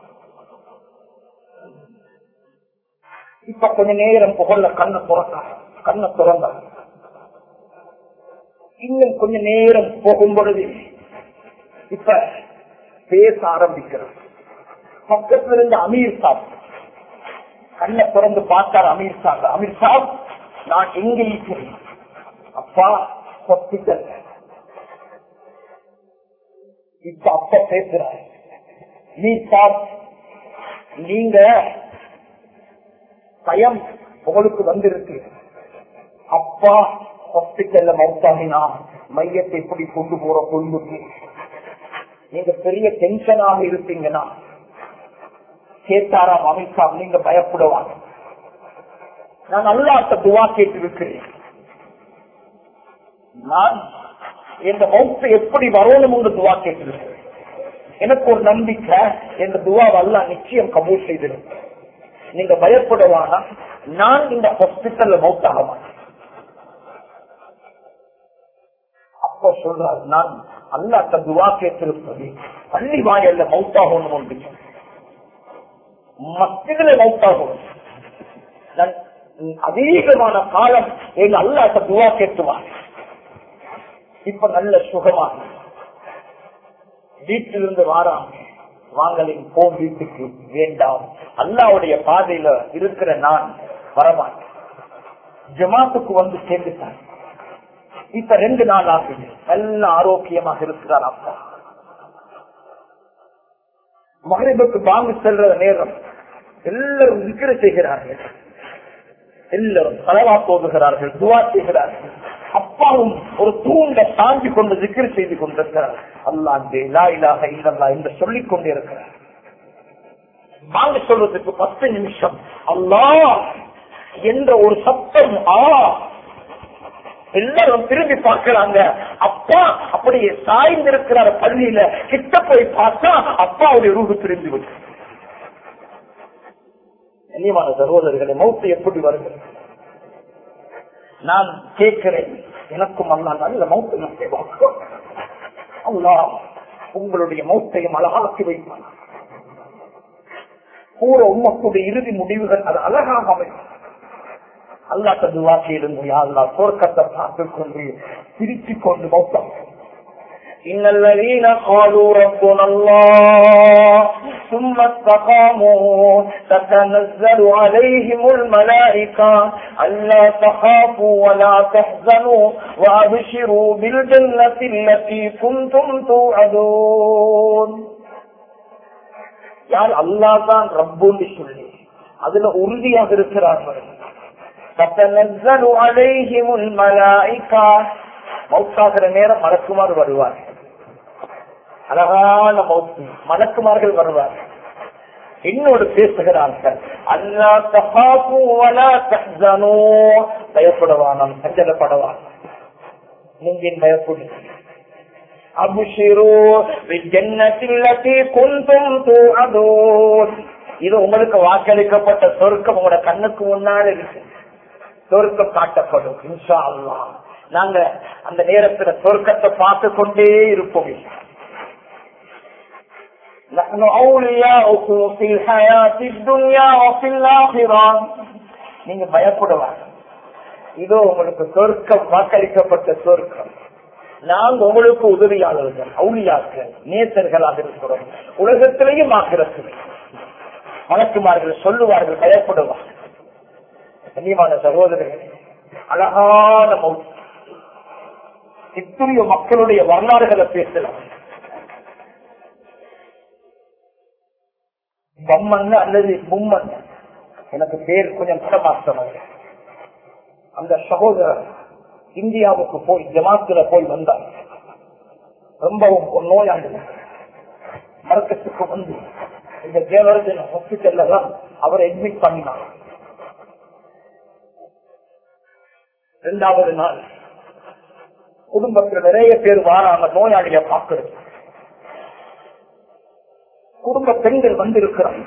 இப்ப கொஞ்ச நேரம் புகழ்ல கண்ணை துறந்தா கண்ணை துறந்தா இன்னும் கொஞ்ச நேரம் போகும் பொழுது இப்ப பேச ஆரம்பிக்கிறது பக்கத்துல இருந்து அமீர் சாப் கண்ணை திறந்து பார்த்தார் அமீர் சாப் அமீர் சாப் நான் எங்க இருக்கிறேன் அப்பா ஹாஸ்பிட்டல் இப்ப அப்பா பேசுறார் நீ சாப் நீங்க பயம் உங்களுக்கு வந்திருக்கு அப்பா ஹாஸ்பிட்டல்ல மவுத்தாகினா மையத்தை எப்படி கொண்டு போற கொள்ளுக்கு நீங்க பெரிய டென்ஷனாக இருப்பீங்கன்னா கேட்டாராம் அமித்ஷா நீங்க பயப்படுவாங்க நான் அல்லாட்ட துவா கேட்டு இருக்கிறேன் நான் இந்த மௌத்து எப்படி வரணும் என்று துவா கேட்டிருக்கிறேன் எனக்கு ஒரு நம்பிக்கை இந்த துவாவை எல்லாம் நிச்சயம் கபூல் செய்திருக்கேன் நீங்க பயப்படுவானா நான் இந்த ஹாஸ்பிட்டல்ல மௌத்தாக மாட்டேன் அப்ப சொல்றார் நான் அல்லாட்ட துவா கேட்டிருப்பது பள்ளி வாயல்ல மௌத்தாகணும் என்று மத்தியில மௌத்தாகணும் நான் அதிகமான காலம் எங்க அல்லாட்ட துவா கேட்டுவாங்க இப்ப நல்ல சுகமா வீட்டிலிருந்து வாராங்க வாங்கலின் போ வீட்டுக்கு வேண்டாம் அல்லாவுடைய பாதையில இருக்கிற நான் வரமாட்டேன் ஜமாத்துக்கு வந்து சேர்ந்துட்டான் இப்ப ரெண்டு நாள் ஆகுது நல்ல ஆரோக்கியமாக இருக்கிறார் அப்பா மகரிபுக்கு பாங்கு செல்ற நேரம் எல்லாரும் விக்கிர செய்கிறார்கள் எல்லாரும் தலவா போகுகிறார்கள் துவா செய்கிறார்கள் அப்பாவும் ஒரு தூண்ட தாண்டி கொண்டு விக்கிர செய்து கொண்டிருக்கிறார் அல்லாண்டே லா இலாக இல்லல்லா என்று சொல்லிக் கொண்டிருக்கிறார் வாங்க சொல்றதுக்கு பத்து நிமிஷம் அல்லா என்ற ஒரு சத்தம் ஆ எல்லாரும் திரும்பி பார்க்கிறாங்க அப்பா அப்படியே சாய்ந்திருக்கிறார் பள்ளியில கிட்ட போய் பார்த்தா அப்பாவுடைய ரூபு திரும்பி விட்டு கண்ணியமான சகோதரர்களை மௌத்து எப்படி வருகிறது நான் கேட்கிறேன் எனக்கும் அல்லா நல்ல மௌத்து அல்லா உங்களுடைய மௌத்தையும் அழகாக்கி வைப்பான் பூர உம்மக்குடைய இறுதி முடிவுகள் அது அழகாக அமையும் அல்லா ததுவா கேளுங்க அல்லா தோற்கத்தை பார்த்துக் கொண்டு சிரித்துக் கொண்டு மௌத்தம் إن الذين قالوا ربنا الله ثم استقاموا تتنزل عليهم الملائكة ألا تخافوا ولا تحزنوا وأبشروا بالجنة التي كنتم توعدون யார் அல்லா தான் ரப்புன்னு சொல்லி அதுல உறுதியாக இருக்கிறார்கள் மௌத்தாகிற நேரம் மலக்குமார் வருவார் அழகான மௌத்து மலக்குமார்கள் வருவார் என்னோடு பேசுகிறார்கள் அல்லா தகாபு வலா தஹ்சனோ பயப்படுவானாம் சஞ்சலப்படவான் நீங்க பயப்படு அபுஷிரோ ஜன்னத்தில்லத்தி குந்தும் தூஅதூன் இது உங்களுக்கு வாக்களிக்கப்பட்ட சொர்க்கம் உங்களோட கண்ணுக்கு முன்னாடி இருக்கு சொர்க்கம் காட்டப்படும் இன்ஷா அல்லா நாங்க அந்த நேரத்துல சொர்க்கத்தை பார்த்து கொண்டே இருப்போம் نحن أولياؤكم في الحياة الدنيا وفي الآخرة நீங்க பயப்படுவாங்க இதோ உங்களுக்கு சொர்க்கம் வாக்களிக்கப்பட்ட சொர்க்கம் நாங்க உங்களுக்கு உதவியாளர்கள் அவுளியாக்கள் நேசர்களாக இருக்கிறோம் உலகத்திலேயும் ஆகிறது மலக்குமார்கள் சொல்லுவார்கள் பயப்படுவார்கள் கண்ணியமான சகோதரர்களே அழகான மௌத் இத்துரிய மக்களுடைய வரலாறுகளை பேசலாம் பம்மன் அல்லது மும்மன் எனக்கு பேர் கொஞ்சம் படமாற்றம் அந்த சகோதரர் இந்தியாவுக்கு போய் ஜமாத்துல போய் வந்தார் ரொம்பவும் ஒரு நோயாளி மரக்கத்துக்கு வந்து இந்த தேவரஜன் ஹாஸ்பிட்டல்ல தான் அவரை அட்மிட் பண்ணினார் இரண்டாவது நாள் குடும்பத்தில் நிறைய பேர் வாராங்க நோயாளிய பார்க்கிறது குடும்ப பெண்கள் வந்திருக்கிறாங்க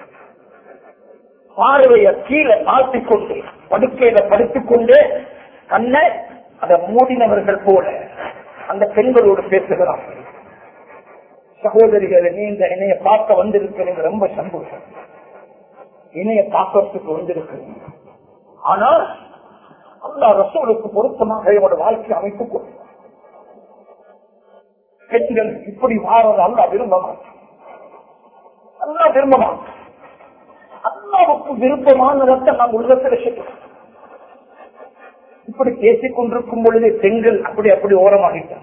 பார்வைய கீழே தாழ்த்திக் கொண்டு படுக்கையில படுத்துக் கொண்டே கண்ணை அதை மூடினவர்கள் போல அந்த பெண்களோடு பேசுகிறார்கள் சகோதரிகளை நீங்க இணைய பார்க்க வந்திருக்கிறீங்க ரொம்ப சந்தோஷம் இணைய பார்க்கறதுக்கு வந்திருக்கிறீங்க ஆனால் அல்லா ரசூலுக்கு பொருத்தமாக இவரோட வாழ்க்கை அமைத்துக் கொள்ளும் பெண்கள் இப்படி வாழறது அல்லா விரும்ப மாட்டேன் அல்லா விரும்ப மாட்டேன் அல்லாவுக்கு விருப்பமானதை நாம் உள்ளத்தில் செய்யணும் இப்படி பேசிக் கொண்டிருக்கும் பொழுது பெண்கள் அப்படி அப்படி ஓரமாகிட்டாங்க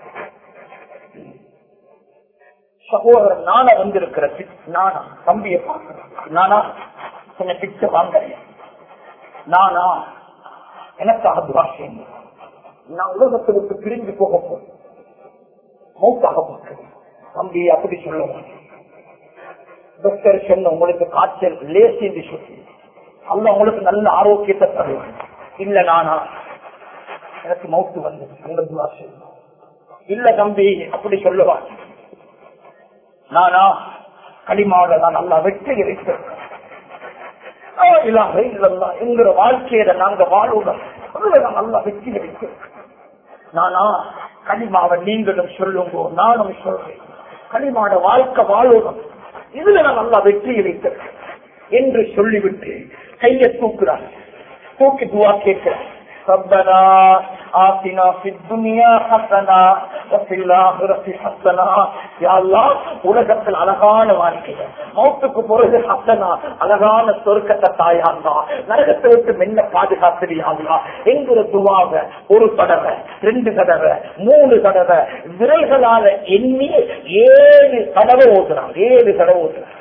சகோதரர் நானா வந்திருக்கிற நானா தம்பியை பார்க்கிறேன் நானா கொஞ்சம் பிச்சை வாங்க நானா எனக்காக துவா செய்யுங்க நான் உலகத்தை விட்டு பிரிஞ்சு போக போறேன் மௌத்தாக பார்க்கிறேன் தம்பி அப்படி சொல்லுவாங்க டாக்டர் சொன்ன உங்களுக்கு காய்ச்சல் லேசி என்று சொல்லி அல்ல உங்களுக்கு நல்ல ஆரோக்கியத்தை தருவாங்க இல்ல நானா எனக்கு மௌத்து வந்து உங்க துவா செய்யுங்க இல்ல தம்பி அப்படி சொல்லுவாங்க நானா களிமாவில நான் நல்லா வெற்றி இருக்கிறேன் என்கிற வாழ்க்கையில நாங்க வாழ்வுடன் அதுல நல்லா வெற்றி கிடைக்கும் நானா களிமாவை நீங்களும் சொல்லுங்க நானும் சொல்றேன் களிமாட வாழ்க்கை வாழ்வுடன் இதுல நான் நல்லா வெற்றி கிடைத்தேன் என்று சொல்லிவிட்டு கையை தூக்குறாங்க தூக்கி துவா கேட்கிறேன் ربنا آتنا في الدنيا حسنة وفي الآخرة حسنة يا الله உலகத்தில் அழகான வாழ்க்கை மௌத்துக்கு பிறகு ஹசனா அழகான சொர்க்கத்தை தாயாந்தா நரகத்தை விட்டு மென்ன பாதுகாத்திரியாங்களா என்கிற துவாக ஒரு தடவை ரெண்டு தடவை மூணு தடவை விரல்களால எண்ணி ஏழு தடவை ஓதுறான் ஏழு தடவை ஓதுறான்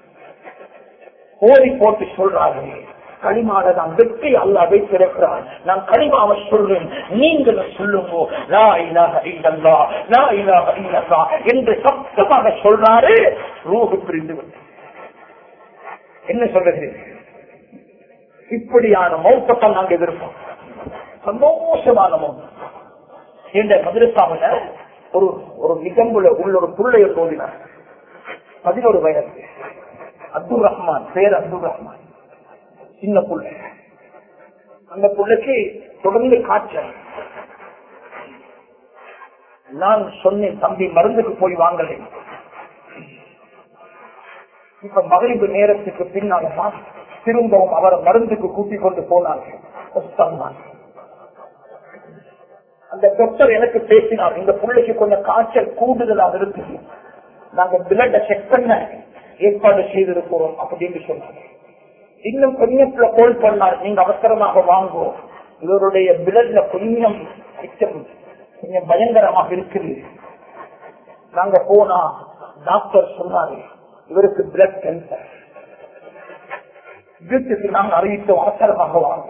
ஓடி போட்டு சொல்றாங்க களிமால நான் வெற்றி அல்ல வைத்திருக்கிறான் நான் களிமாவை சொல்றேன் நீங்களும் சொல்லுங்க லா இலாஹ இல்லல்லா லா இலாஹ இல்லல்லா என்று சப்தமாக சொல்றாரு ரூஹு பிரிந்து விட்டது. என்ன சொல்றது இப்படியான மௌத்தத்தை நாங்க எதிர்ப்போம் சந்தோஷமான மௌத்தம் இந்த மதுரசாமில ஒரு ஒரு நிகம்புல உள்ள ஒரு புள்ளைய தோன்றினார் பதினோரு வயது அப்துல் ரஹ்மான் பேர் அப்துல் ரஹ்மான் சின்ன புள்ள அந்த புள்ளைக்கு தொடர்ந்து காய்ச்சல் நான் சொன்னேன் தம்பி மருந்துக்கு போய் வாங்கலை இப்ப மகிழ்வு நேரத்துக்கு பின்னால்தான் திரும்பவும் அவரை மருந்துக்கு கூட்டிக் கொண்டு போனார்கள் உஸ்தாத்மார். அந்த டாக்டர் எனக்கு பேசினார் இந்த புள்ளைக்கு கொஞ்சம் காய்ச்சல் கூடுதலாக இருக்கு நாங்க பிளட்டை செக் பண்ண ஏற்பாடு செய்திருக்கிறோம் அப்படின்னு சொன்னாங்க இன்னும் கொஞ்சத்துல கோல் பண்ணார் நீங்க அவசரமாக வாங்கும் இவருடைய பிளட்ல கொஞ்சம் மிச்சம் கொஞ்சம் பயங்கரமாக இருக்குது நாங்க போனா டாக்டர் சொன்னாரு இவருக்கு பிளட் கேன்சர் வீட்டுக்கு நாங்க அறிவித்தோம் அவசரமாக வாங்கும்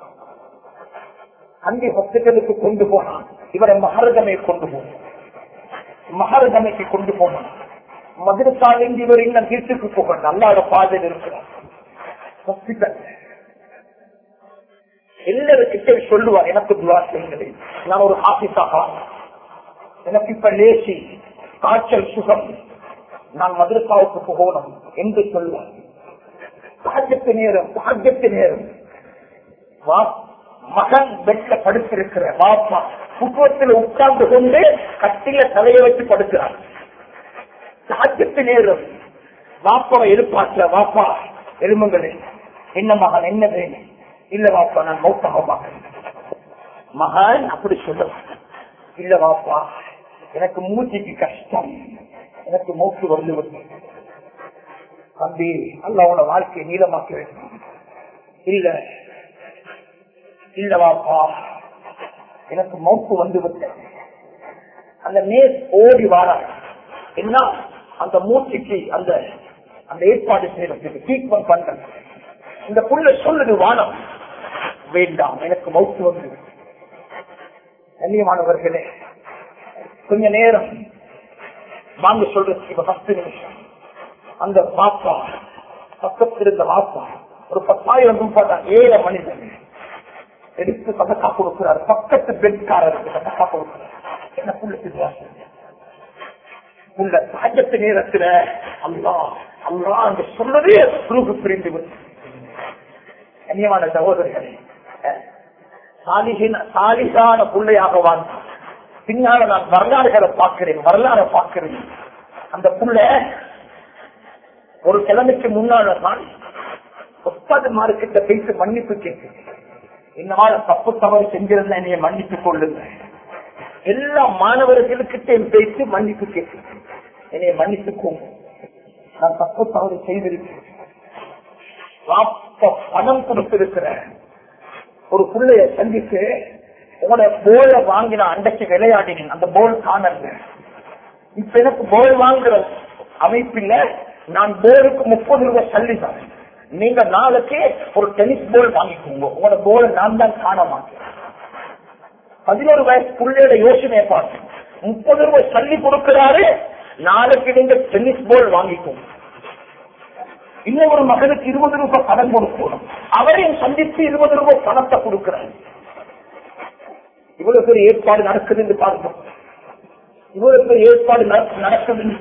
அங்கே ஹாஸ்பிட்டலுக்கு கொண்டு போனான் இவரை மகரகமை கொண்டு போனான் மகரகமைக்கு கொண்டு போனான் மதுரசாலிருந்து இவர் இன்னும் வீட்டுக்கு போகணும் அல்லாத பாதையில் இருக்கிறார் ஹாஸ்பிட்டல் எல்லாருக்கிட்ட சொல்லுவார் எனக்கு துவா செய்யுங்களே நான் ஒரு ஆபீஸாக எனக்கு இப்ப லேசி காய்ச்சல் சுகம் நான் மதுரசாவுக்கு போகணும் என்று சொல்லுவார் பாக்கியத்து நேரம் பாக்கியத்து நேரம் வா மகன் பெட்ல படுத்திருக்கிற வாப்பா புத்தகத்தில் உட்கார்ந்து கொண்டு கட்டில தலையை வச்சு படுக்கிறார் சாத்தியத்து நேரம் வாப்பாவை எழுப்பாற்ற வாப்பா எலும்புங்களே என்ன மகன் என்ன வேணும் இல்ல வாப்பா நான் மௌத்தாக பார்க்கிறேன் மகன் அப்படி சொல்ல இல்ல வாப்பா எனக்கு மூச்சுக்கு கஷ்டம் எனக்கு மூச்சு வந்து விட்டது தம்பி அல்ல உன வாழ்க்கையை நீளமாக்க வேண்டும் இல்ல இல்ல வாப்பா எனக்கு மௌத்து வந்து விட்டது அந்த நேர் ஓடி வாரார் என்ன அந்த மூச்சுக்கு அந்த அந்த ஏற்பாடு செய்யறதுக்கு ட்ரீட்மெண்ட் பண்றது இந்த புள்ள சொல்லுது வானம் வேண்டாம் எனக்கு மௌத்து வந்து விட்டது. கண்ணியமானவர்களே கொஞ்ச நேரம் வாங்க சொல்றது இப்ப பத்து நிமிஷம் அந்த பாப்பா பக்கத்தில் இருந்த பாப்பா ஒரு பத்தாயிரம் ரூபாய் தான் ஏழை மனிதன் எடுத்து சதக்கா கொடுக்கிறார் பக்கத்து பெண்காரருக்கு சதக்கா கொடுக்கிறார் என்ன புள்ள சிறுவாசம் உள்ள சாஜத்து நேரத்துல அல்லா அல்லா என்று சொல்றதே ரூபு பிரிந்து விடும். கண்ணியமான சகோதரர்களே அஹ், சாலிஹின- சாலிஹான பிள்ளையாக வாழ்ந்தான் பின்னால நான் வரலாறுகளை பார்க்கிறேன் வரலாறு பார்க்கிறேன் அந்த புள்ள ஒரு கிழமைக்கு முன்னால நான் ஒப்பது மார்க்கிட்ட பேசி மன்னிப்பு கேட்கிறேன் என்னால தப்பு தவறு செஞ்சிருந்தா என்னைய மன்னித்துக் கொள்ளுங்க எல்லா மாணவர்களுக்கிட்டையும் பேசி மன்னிப்பு கேட்கிறேன் என்னைய மன்னித்துக்கோங்க நான் தப்பு தவறு செய்திருக்கிறேன் வாப்ப பணம் கொடுத்திருக்கிறேன் ஒரு பிள்ளைய சந்தித்து உங்களோட போல வாங்கின அண்டைக்கு விளையாடினேன் அந்த போல் காணல இப்ப எனக்கு போல் வாங்குற அமைப்பில் நான் போலுக்கு முப்பது ரூபாய் சல்லி தரேன் நீங்க நாளைக்கு ஒரு டென்னிஸ் போல் வாங்கிக்கோங்க உங்களோட போல நான் தான் காண மாட்டேன் பதினோரு வயசு பிள்ளையோட யோசனையை பார்த்தேன் முப்பது ரூபாய் சல்லி கொடுக்கிறாரு நாளைக்கு நீங்க டென்னிஸ் போல் வாங்கிக்கோங்க இன்னும் ஒரு மகனுக்கு இருபது ரூபாய் கடன் கொடுக்கணும் அவரையும் சந்தித்து இருபது ரூபாய் பணத்தை கொடுக்கிறார் இவ்வளவு பெரிய ஏற்பாடு நடக்குதுன்னு பார்ப்போம் இவ்வளவு பெரிய ஏற்பாடு நட- நடக்குதுன்னு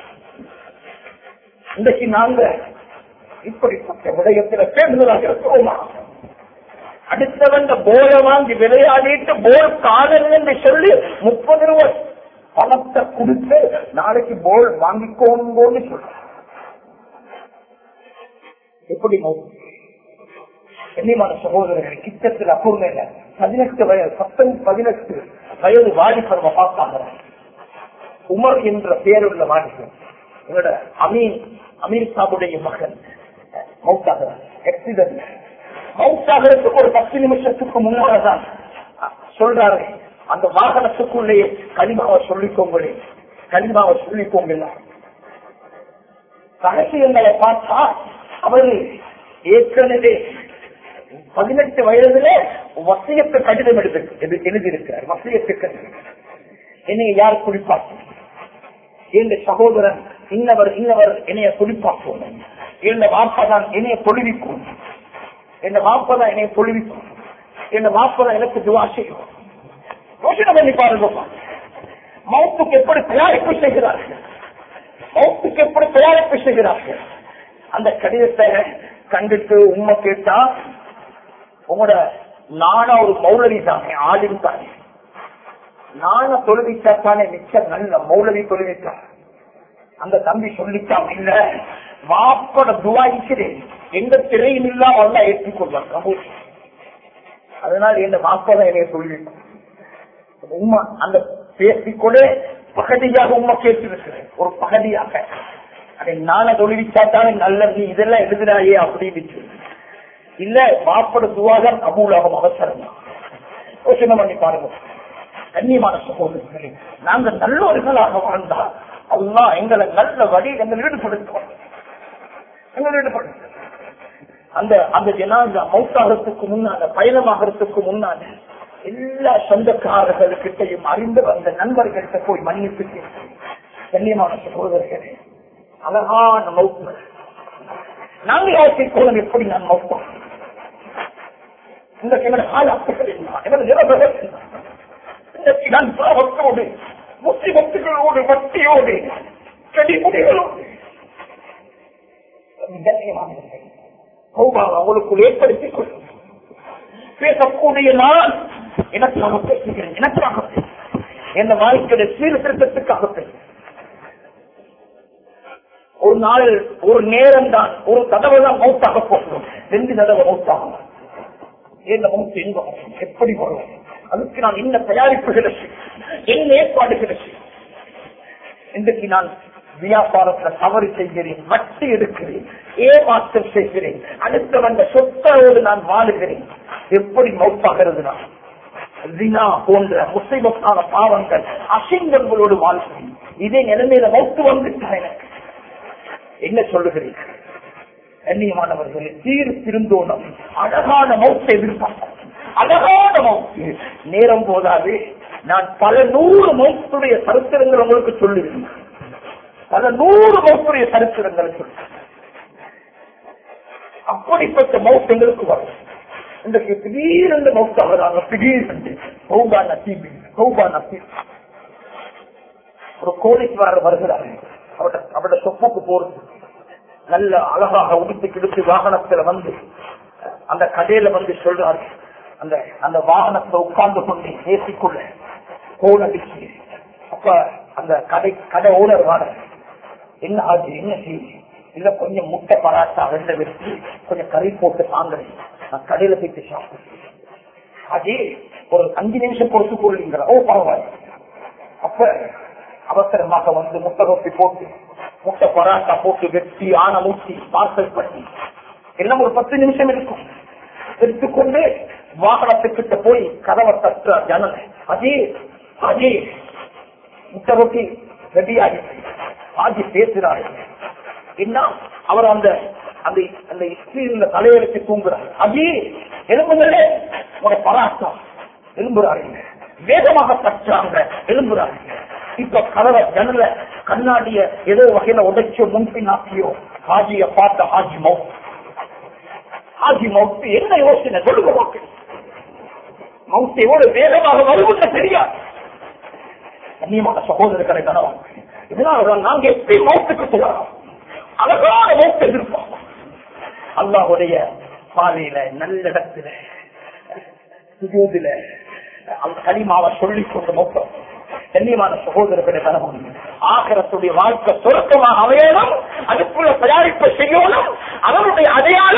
இன்றைக்கு நாங்க இப்படிப்பட்ட விடயத்துல பேருந்தலாக இருக்கிறோமா அடுத்தவன் போல வாங்கி விளையாடிட்டு போல் காதல் என்று சொல்லி முப்பது ரூபாய் பணத்தை கொடுத்து நாளைக்கு போல் வாங்கிக்கோங்கன்னு சொல்ற எப்படி மௌனம்? கண்ணியமான சகோதரர்கள் கிட்டத்தில் அக்கூர்மையில பதினெட்டு வயது பத்தொன்பது பதினெட்டு வயது வாலிபர் பார்த்தாங்க உமர் என்ற பெயருள்ள வாலிபர் எங்களோட அமீன் அமீர் சாபுடைய மகன் மவுத்தாகிறார் ஆக்சிடென்ட் மவுத்தாகிறதுக்கு ஒரு பத்து நிமிஷத்துக்கு முன்னால்தான் சொல்றாரு அந்த வாகனத்துக்குள்ளேயே கனிமாவை சொல்லிக்கோங்களே கனிமாவை சொல்லிக்கோங்க ரகசியங்களை பார்த்தா அவரு ஏற்கனவே பதினெட்டு வயதுல வசியத்து கடிதம் எடுத்து எது- எழுதியிருக்கிறார் வசியத்து கடிதம் என்னை யார் குளிப்பாக்கும் என் சகோதரன் இன்னவர் இன்னவர் என்னைய குளிப்பாக்கும் என் வாப்பதான் என்னைய பொழுவிக்கும் என் வாப்பதான் என்னைய பொழுவிக்கும் என் வாப்பதான் எனக்கு துவா செய்யும் யோசனை பண்ணி பாருங்க மௌத்துக்கு எப்படி தயாரிப்பு செய்கிறார்கள் மௌத்துக்கு எப்படி தயாரிப்பு செய்கிறார்கள் அந்த கடிதத்தை கண்டுட்டு உண்மை கேட்டா உங்களோட நானா ஒரு மௌலவி தானே ஆளும் தானே நான தொழுவிச்சா தானே மிச்சம் நல்ல மௌலவி தொழுவிச்சா அந்த தம்பி சொல்லிச்சான் இல்ல வாப்பட துவாய்க்கிறேன் எந்த திரையும் இல்லாம அல்ல ஏற்றுக்கொள்வார் கபூர் அதனால என் வாப்பதான் என்னைய சொல்லி உண்மை அந்த பேசிக்கொண்டே பகதியாக உண்மை கேட்டிருக்கிறேன் ஒரு பகதியாக அதை நான தொழிற்சாத்தானே நல்ல நீ இதெல்லாம் எழுதுறாயே அப்படின்னு சொல்லி. இல்ல மாப்பட துவாதான் கபூலாகும் அவசரம் யோசனை பண்ணி பாருங்க கண்ணியமான சகோதரர்களே நாங்க நல்லவர்களாக வாழ்ந்தா அல்லா எங்களை நல்ல வழி எங்களை ஈடுபடுத்துவோம் எங்களை ஈடுபடுத்த அந்த அந்த ஜனாதா மௌத்தாகிறதுக்கு முன்னால பயணமாகிறதுக்கு முன்னால எல்லா சொந்தக்காரர்களுக்கிட்டையும் அறிந்து வந்த நண்பர்கள்ட்ட போய் மன்னிப்பு கேட்டு கண்ணியமான சகோதரர்களே அழகான மௌத்து நாங்கள் யோசிக்கோம் எப்படி நான் மௌத்தம் இந்த எங்களை ஆளாக்குகள் என்ன எங்களை நிலவரம் என்ன இன்றைக்கு நான் பாவத்தோடு முஸ்லிமத்துகளோடு வட்டியோடு செடிமுடிகளோடு கண்ணியமானவர்கள் சௌபாவை அவங்களுக்குள் ஏற்படுத்திக் கொள்ளும் பேசக்கூடிய நான் எனக்காக பேசுகிறேன் எனக்காக பேசுகிறேன். என் வாழ்க்கையுடைய சீர்திருத்தத்துக்காக பேசுகிறேன் ஒரு நாள் ஒரு நேரம் தான் ஒரு தடவை தான் மௌத்தாக போகணும் ரெண்டு தடவை மௌத்தாகும் இந்த மௌத்து எங்க வரும்? எப்படி வரும் அதுக்கு நான் என்ன தயாரிப்புகளை செய்வேன்? என்ன ஏற்பாடுகளை செய்வேன்? இன்றைக்கு நான் வியாபாரத்துல தவறு செய்கிறேன் வட்டி எடுக்கிறேன் ஏமாற்றம் செய்கிறேன் அடுத்த வந்த சொத்தோடு நான் வாழுகிறேன் எப்படி மௌத்தாகிறது நான் ஜினா போன்ற முஸ்லிமத்தான பாவங்கள் அசிங்கங்களோடு வாழ்கிறேன் இதே நிலைமையில மௌத்து வந்துட்டா எனக்கு என்ன சொல்லுகிறீர்கள் கண்ணியமானவர்களே சீர் திருந்தோணம் அழகான மௌத்தை எதிர்பார்க்கும் அழகான மௌத்து நேரம் போதாது நான் பல நூறு மௌத்துடைய சரித்திரங்கள் உங்களுக்கு சொல்லுகிறேன் பல நூறு மௌத்துடைய சரித்திரங்களை சொல்லுகிறேன் அப்படிப்பட்ட மௌத் எங்களுக்கு வரும் இன்றைக்கு திடீரென்று மௌத் ஆகிறாங்க திடீரென்று கௌபா நசீபி கௌபா நசீப் ஒரு கோடீஸ்வரர் வருகிறார் அவட அவட சொப்புக்கு போறது நல்ல அழகாக உடுத்து கிடுத்து வாகனத்துல வந்து அந்த கடையில வந்து சொல்றாரு அந்த அந்த வாகனத்துல உட்கார்ந்து கொண்டு பேசிக்கொள்ள போன் அடிச்சு அப்ப அந்த கடை கடை ஓனர் வாட என்ன ஆச்சு என்ன செய்யுது இல்ல கொஞ்சம் முட்டை பராட்டா ரெண்டு வச்சு கொஞ்சம் கறி போட்டு தாங்குறேன் நான் கடையில போயிட்டு சாப்பிடுறேன் அதே ஒரு அஞ்சு நிமிஷம் பொறுத்து கொள்ளுங்கிற ஓ பரவாயில்ல அப்ப அவசரமாக வந்து முட்டை ரொட்டி போட்டு முட்டை பராட்டா போட்டு வெட்டி ஆன மூட்டி பார்சல் பண்ணி எல்லாம் ஒரு பத்து நிமிஷம் இருக்கும் எடுத்துக்கொண்டு வாகனத்துக்கிட்ட போய் கதவை தட்டுற ஜனல் அதே அதே முட்டை ரொட்டி ரெடியாகி ஆகி பேசுறாரு என்ன அவர் அந்த அந்த அந்த ஸ்கிரீன்ல தலையெழுத்து தூங்குறாரு அதே எலும்புகளே உங்க பராட்டா எலும்புறாரு வேகமாக தட்டுறாங்க எலும்புறாங்க இப்ப கதவை ஜன்னல கண்ணாடிய ஏதோ வகையில உடைச்சோ முன்பின் ஆக்கியோ ஹாஜிய பார்த்த ஹாஜி மவுத் ஹாஜி மவுத்து என்ன யோசனை சொல்லுங்க மக்கள் மவுத்து எவ்வளவு வேகமாக வருவது தெரியாது கண்ணியமான சகோதரர்களை கனவாங்க இதனால நாங்க எப்படி மௌத்துக்கு சொல்லலாம் அழகான மௌத்து எதிர்ப்போம் அல்லாஹுடைய பாதையில நல்ல இடத்துல சுஜூதில அந்த களிமாவை சொல்லிக் கொண்டு மொத்தம் கண்ணியமான சகோதரர்களை கனவும் ஆகரத்துடைய வாழ்க்கை சுரக்கமாக அமையணும் அதுக்குள்ள தயாரிப்பு செய்யணும் அவனுடைய அடையாளம்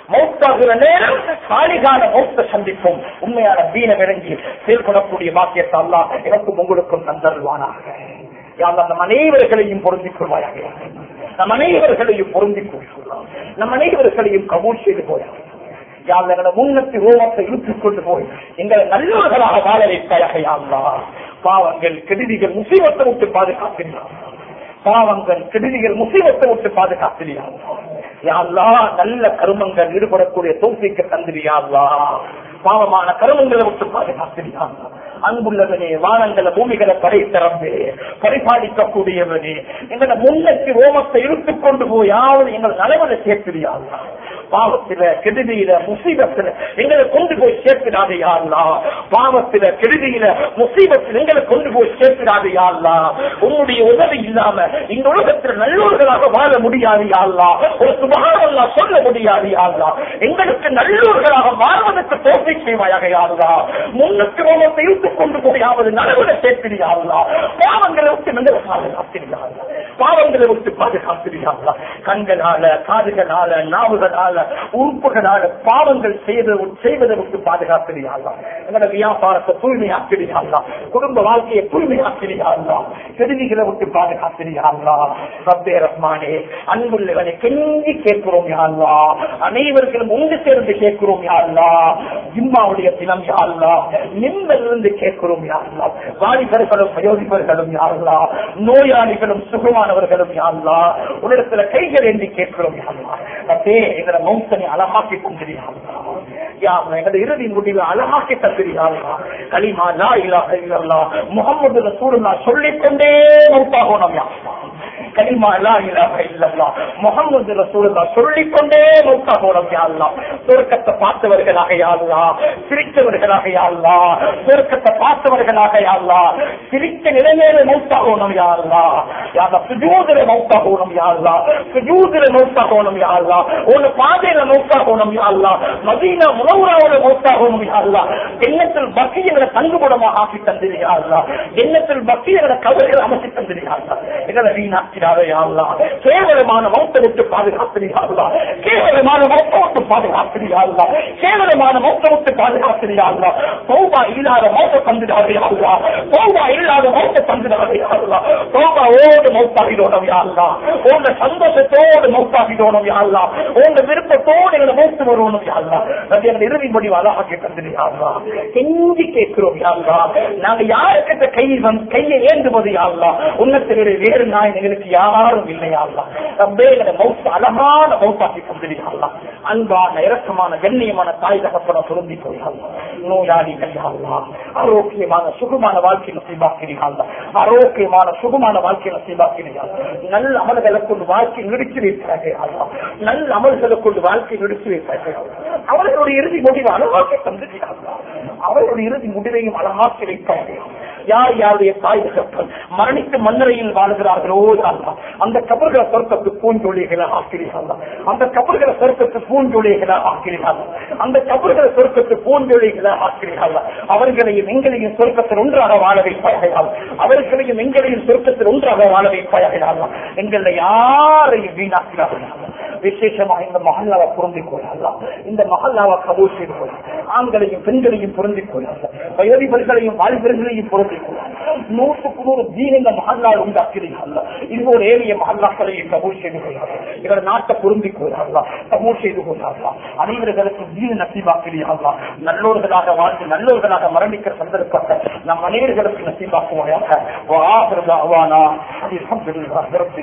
மௌத்தாகிற நேரம் சாலிகான மௌத்த சந்திப்போம் உண்மையான தீன விளங்கி செயல்படக்கூடிய பாக்கியத்தை அல்லாஹ் எனக்கும் உங்களுக்கும் தந்தருவானாக யார் நம் அனைவர்களையும் பொருந்திக் கொள்வாயாக நம் அனைவர்களையும் பொருந்திக் கொள்வார் நம் அனைவர்களையும் கபூல் செய்து போயாக யார் எங்களை முன்னத்தி ரோமத்தை இழுத்துக் கொண்டு போய் எங்களை நல்லவர்களாக வாழ வைப்பாயாக யாருலா பாவங்கள் கெடுதிகள் முசீவத்தை விட்டு பாதுகாக்கிறார் பாவங்கள் கெடுதிகள் முசீவத்தை விட்டு பாதுகாத்திரியார் யாருலா நல்ல கருமங்கள் ஈடுபடக்கூடிய தோல்விக்கு தந்திரியாருலா பாவமான கருமங்களை விட்டு பாதுகாத்திரியார் அன்புள்ளவனே வானங்கள பூமிகளை படைத்தரம்பே பரிபாலிக்கக்கூடியவனே எங்களை முன்னெத்தி ரோமத்தை இழுத்துக் கொண்டு போயாவது எங்கள் நலவனை சேர்த்திரியாருலா பாவத்தில கெடுதியில முசீபத்தில எங்களை கொண்டு போய் சேர்க்கிறாது யாருலா பாவத்தில கெடுதியில முசீபத்தில் எங்களை கொண்டு போய் சேர்க்கிறாது யாருலா உன்னுடைய உதவி இல்லாம இந்த உலகத்தில் நல்லோர்களாக வாழ முடியாது யாருலா ஒரு சுபகாரல்லா சொல்ல முடியாது யாருலா எங்களுக்கு நல்லோர்களாக வாழ்வதற்கு தோல்வி செய்வாயாக யாருலா முன்னுக்கு ரோமத்தை இழுத்துக் கொண்டு போயாவது நலவுல சேர்த்திரியாருலா பாவங்களை விட்டு எங்களை பாதுகாத்திரியாருலா பாவங்களை விட்டு பாதுகாத்திரியாருலா கண்களால காதுகளால நாவுகளால உறுப்புகளால பாவங்கள் செய்து செய்வதை விட்டு பாதுகாத்திரியாரலாம் எங்களோட வியாபாரத்தை தூய்மையாக்கிறியாரலாம் குடும்ப வாழ்க்கையை தூய்மையாக்கிறியாரலாம் கெடுதிகளை விட்டு பாதுகாத்திரியாரலாம் ரப்பே ரஹ்மானே அன்புள்ளவனை கெஞ்சி கேட்கிறோம் யாருலா அனைவர்களும் ஒன்று சேர்ந்து கேட்கிறோம் யாருலா ஜிம்மாவுடைய தினம் யாருலா நிம்மதிலிருந்து கேட்கிறோம் யாருலா வாலிபர்களும் வயோதிபர்களும் யாருலா நோயாளிகளும் சுகமானவர்களும் யாருலா உன்னிடத்துல கைகள் ஏந்தி கேட்கிறோம் யாருலா ரப்பே எங்களை மௌசனை அழகாக்கி தந்திரியாங்களா எங்களது இறுதி முடிவு அழகாக்கி தந்திரியாங்களா களிமா லா இலாஹ இல்லல்லாஹ் முகமது ரசூலுல்லாஹ் சொல்லிக்கொண்டே மௌத்தாகணும் யா கலிமா லா இலாஹ இல்லல்லாஹ் முகமது ரசூலுல்லாஹ் சொல்லிக்கொண்டே மௌத்தாகணும் யா அல்லாஹ் சொர்க்கத்தை பார்த்தவர்களாக யா அல்லாஹ் சிரித்தவர்களாக யா அல்லாஹ் சொர்க்கத்தை பார்த்தவர்களாக யா அல்லாஹ் சிரித்த நிலைமையில மௌத்தாகணும் யா அல்லாஹ் யா அல்லாஹ் சுஜூதில மௌத்தாகணும் யா அல்லாஹ் சுஜூதில மௌத்தாகணும் யா அல்லாஹ் உன் பாதையில மௌத்தாகணும் யா அல்லாஹ் மதீனா முனவராவோட மௌத்தாகணும் யா அல்லாஹ் எண்ணத்தில் பக்தியங்களை தங்குபடமாக ஆக்கி தந்தது யா அல்லாஹ் எண்ணத்தில் பக்தியங்களை கவலைகள் அமைச்சு தந்தது யா அல்லாஹ் எங்களை வீணாக்கிறாரே யா அல்லாஹ் கேவலமான மௌத்தை விட்டு பாதுகாத்து யா அல்லாஹ் கேவலமான மௌத்தை விட்டு பாதுகாத்து யா அல்லாஹ் கேவலமான மௌத்தை விட்டு பாதுகாத்து யா அல்லாஹ் தௌபா இல்லாத மௌத்தை தந்துடாதே யா அல்லாஹ் தௌபா இல்லாத மௌத்தை தந்துடாதே யா அல்லாஹ் தௌபா ஓடு மௌத்தாகிடணும் யா அல்லாஹ் உங்க சந்தோஷத்தோடு மௌத்தாகிடணும் யா அல்லாஹ் உங்க விருப்பத்தோடு எங்களை மௌத்து வருவணும் யா அல்லாஹ் அது எங்களை இறுதி முடிவு அழகாக்கி தந்துடு யா அல்லாஹ் கெஞ்சி கேட்கிறோம் யா அல்லாஹ் நாங்க யாருக்கிட்ட கை வந்து கையை ஏந்துவது யா அல்லாஹ் உன்னத்தினுடைய வேறு நாய் எங்களுக்கு யாரும் இல்லையா அல்லாஹ் ரப்பே எங்களை மௌத்து அழகான மௌத்தாக்கி தந்துடு யா அல்லாஹ் அன்பான இரக்கமான கண்ணியமான தாய் தகப்பன பொருந்தி போயால் நோயாளிகள் யா அல்லாஹ் ஆரோக்கியமான சுகமான வாழ்க்கை நசீபாக்கிறீர்கள் ஆரோக்கியமான சுகமான வாழ்க்கை நசீபாக்கிறீர்கள் நல்ல அமல்களை கொண்டு வாழ்க்கை நிறுத்தி வைப்பார்கள் அல்லாஹ். நல்ல அமல்களை கொண்டு வாழ்க்கை நிறுத்தி வைப்பார்கள் அவர்களுடைய இறுதி முடிவு அழகாக்க தந்துகிறார்கள் அவர்களுடைய இறுதி முடிவையும் அழகாக்கி வைப்பார்கள் யார் யாருடைய தாய் தகப்பன் மரணித்து மன்னரையில் வாழ்கிறார்களோ அல்லாஹ். அந்த கபர்களை சொர்க்கத்து பூஞ்சொலிகளை ஆக்கிறீர்கள் அந்த கபர்களை சொர்க்கத்து பூஞ்சொலிகளை ஆக்கிறீர்கள் அந்த கபர்களை சொர்க்கத்து பூஞ்சொலிகளை ஆக்கிறீர்கள் அவர்களையும் எங்களையும் சொர்க்கத்தில் ஒன்றாக வாழ வைப்பார்கள் அவர்களையும் எங்களையும் சொர்க்கத்தில் ஒன்றாக வாழ வைப்பார்கள் எங்களை யாரையும் வீணாக்கிறார்கள் விசேஷமா இந்த மகல்லாவை பொருந்திக் கொள்ளலாம் இந்த மகல்லாவை கபூர் செய்து கொள்ள ஆண்களையும் பெண்களையும் பொருந்திக் கொள்ளலாம் வயோதிபர்களையும் வாலிபர்களையும் பொருந்திக் கொள்ளலாம் நூற்றுக்கு நூறு தீன் இந்த மகல்லால் உண்டாக்கிறீர்கள் இது ஒரு ஏரிய மகல்லாக்களையும் கபூர் செய்து கொள்ளலாம் எங்களை நாட்டை பொருந்திக் கொள்ளலாம் கபூர் செய்து கொள்ளலாம் அனைவர்களுக்கும் தீன நசீபாக்கிறீர்கள் நல்லோர்களாக வாழ்ந்து நல்லோர்களாக மரணிக்கிற சந்தர்ப்பத்தை நம் அனைவர்களுக்கு நசீபாக்குவாயாக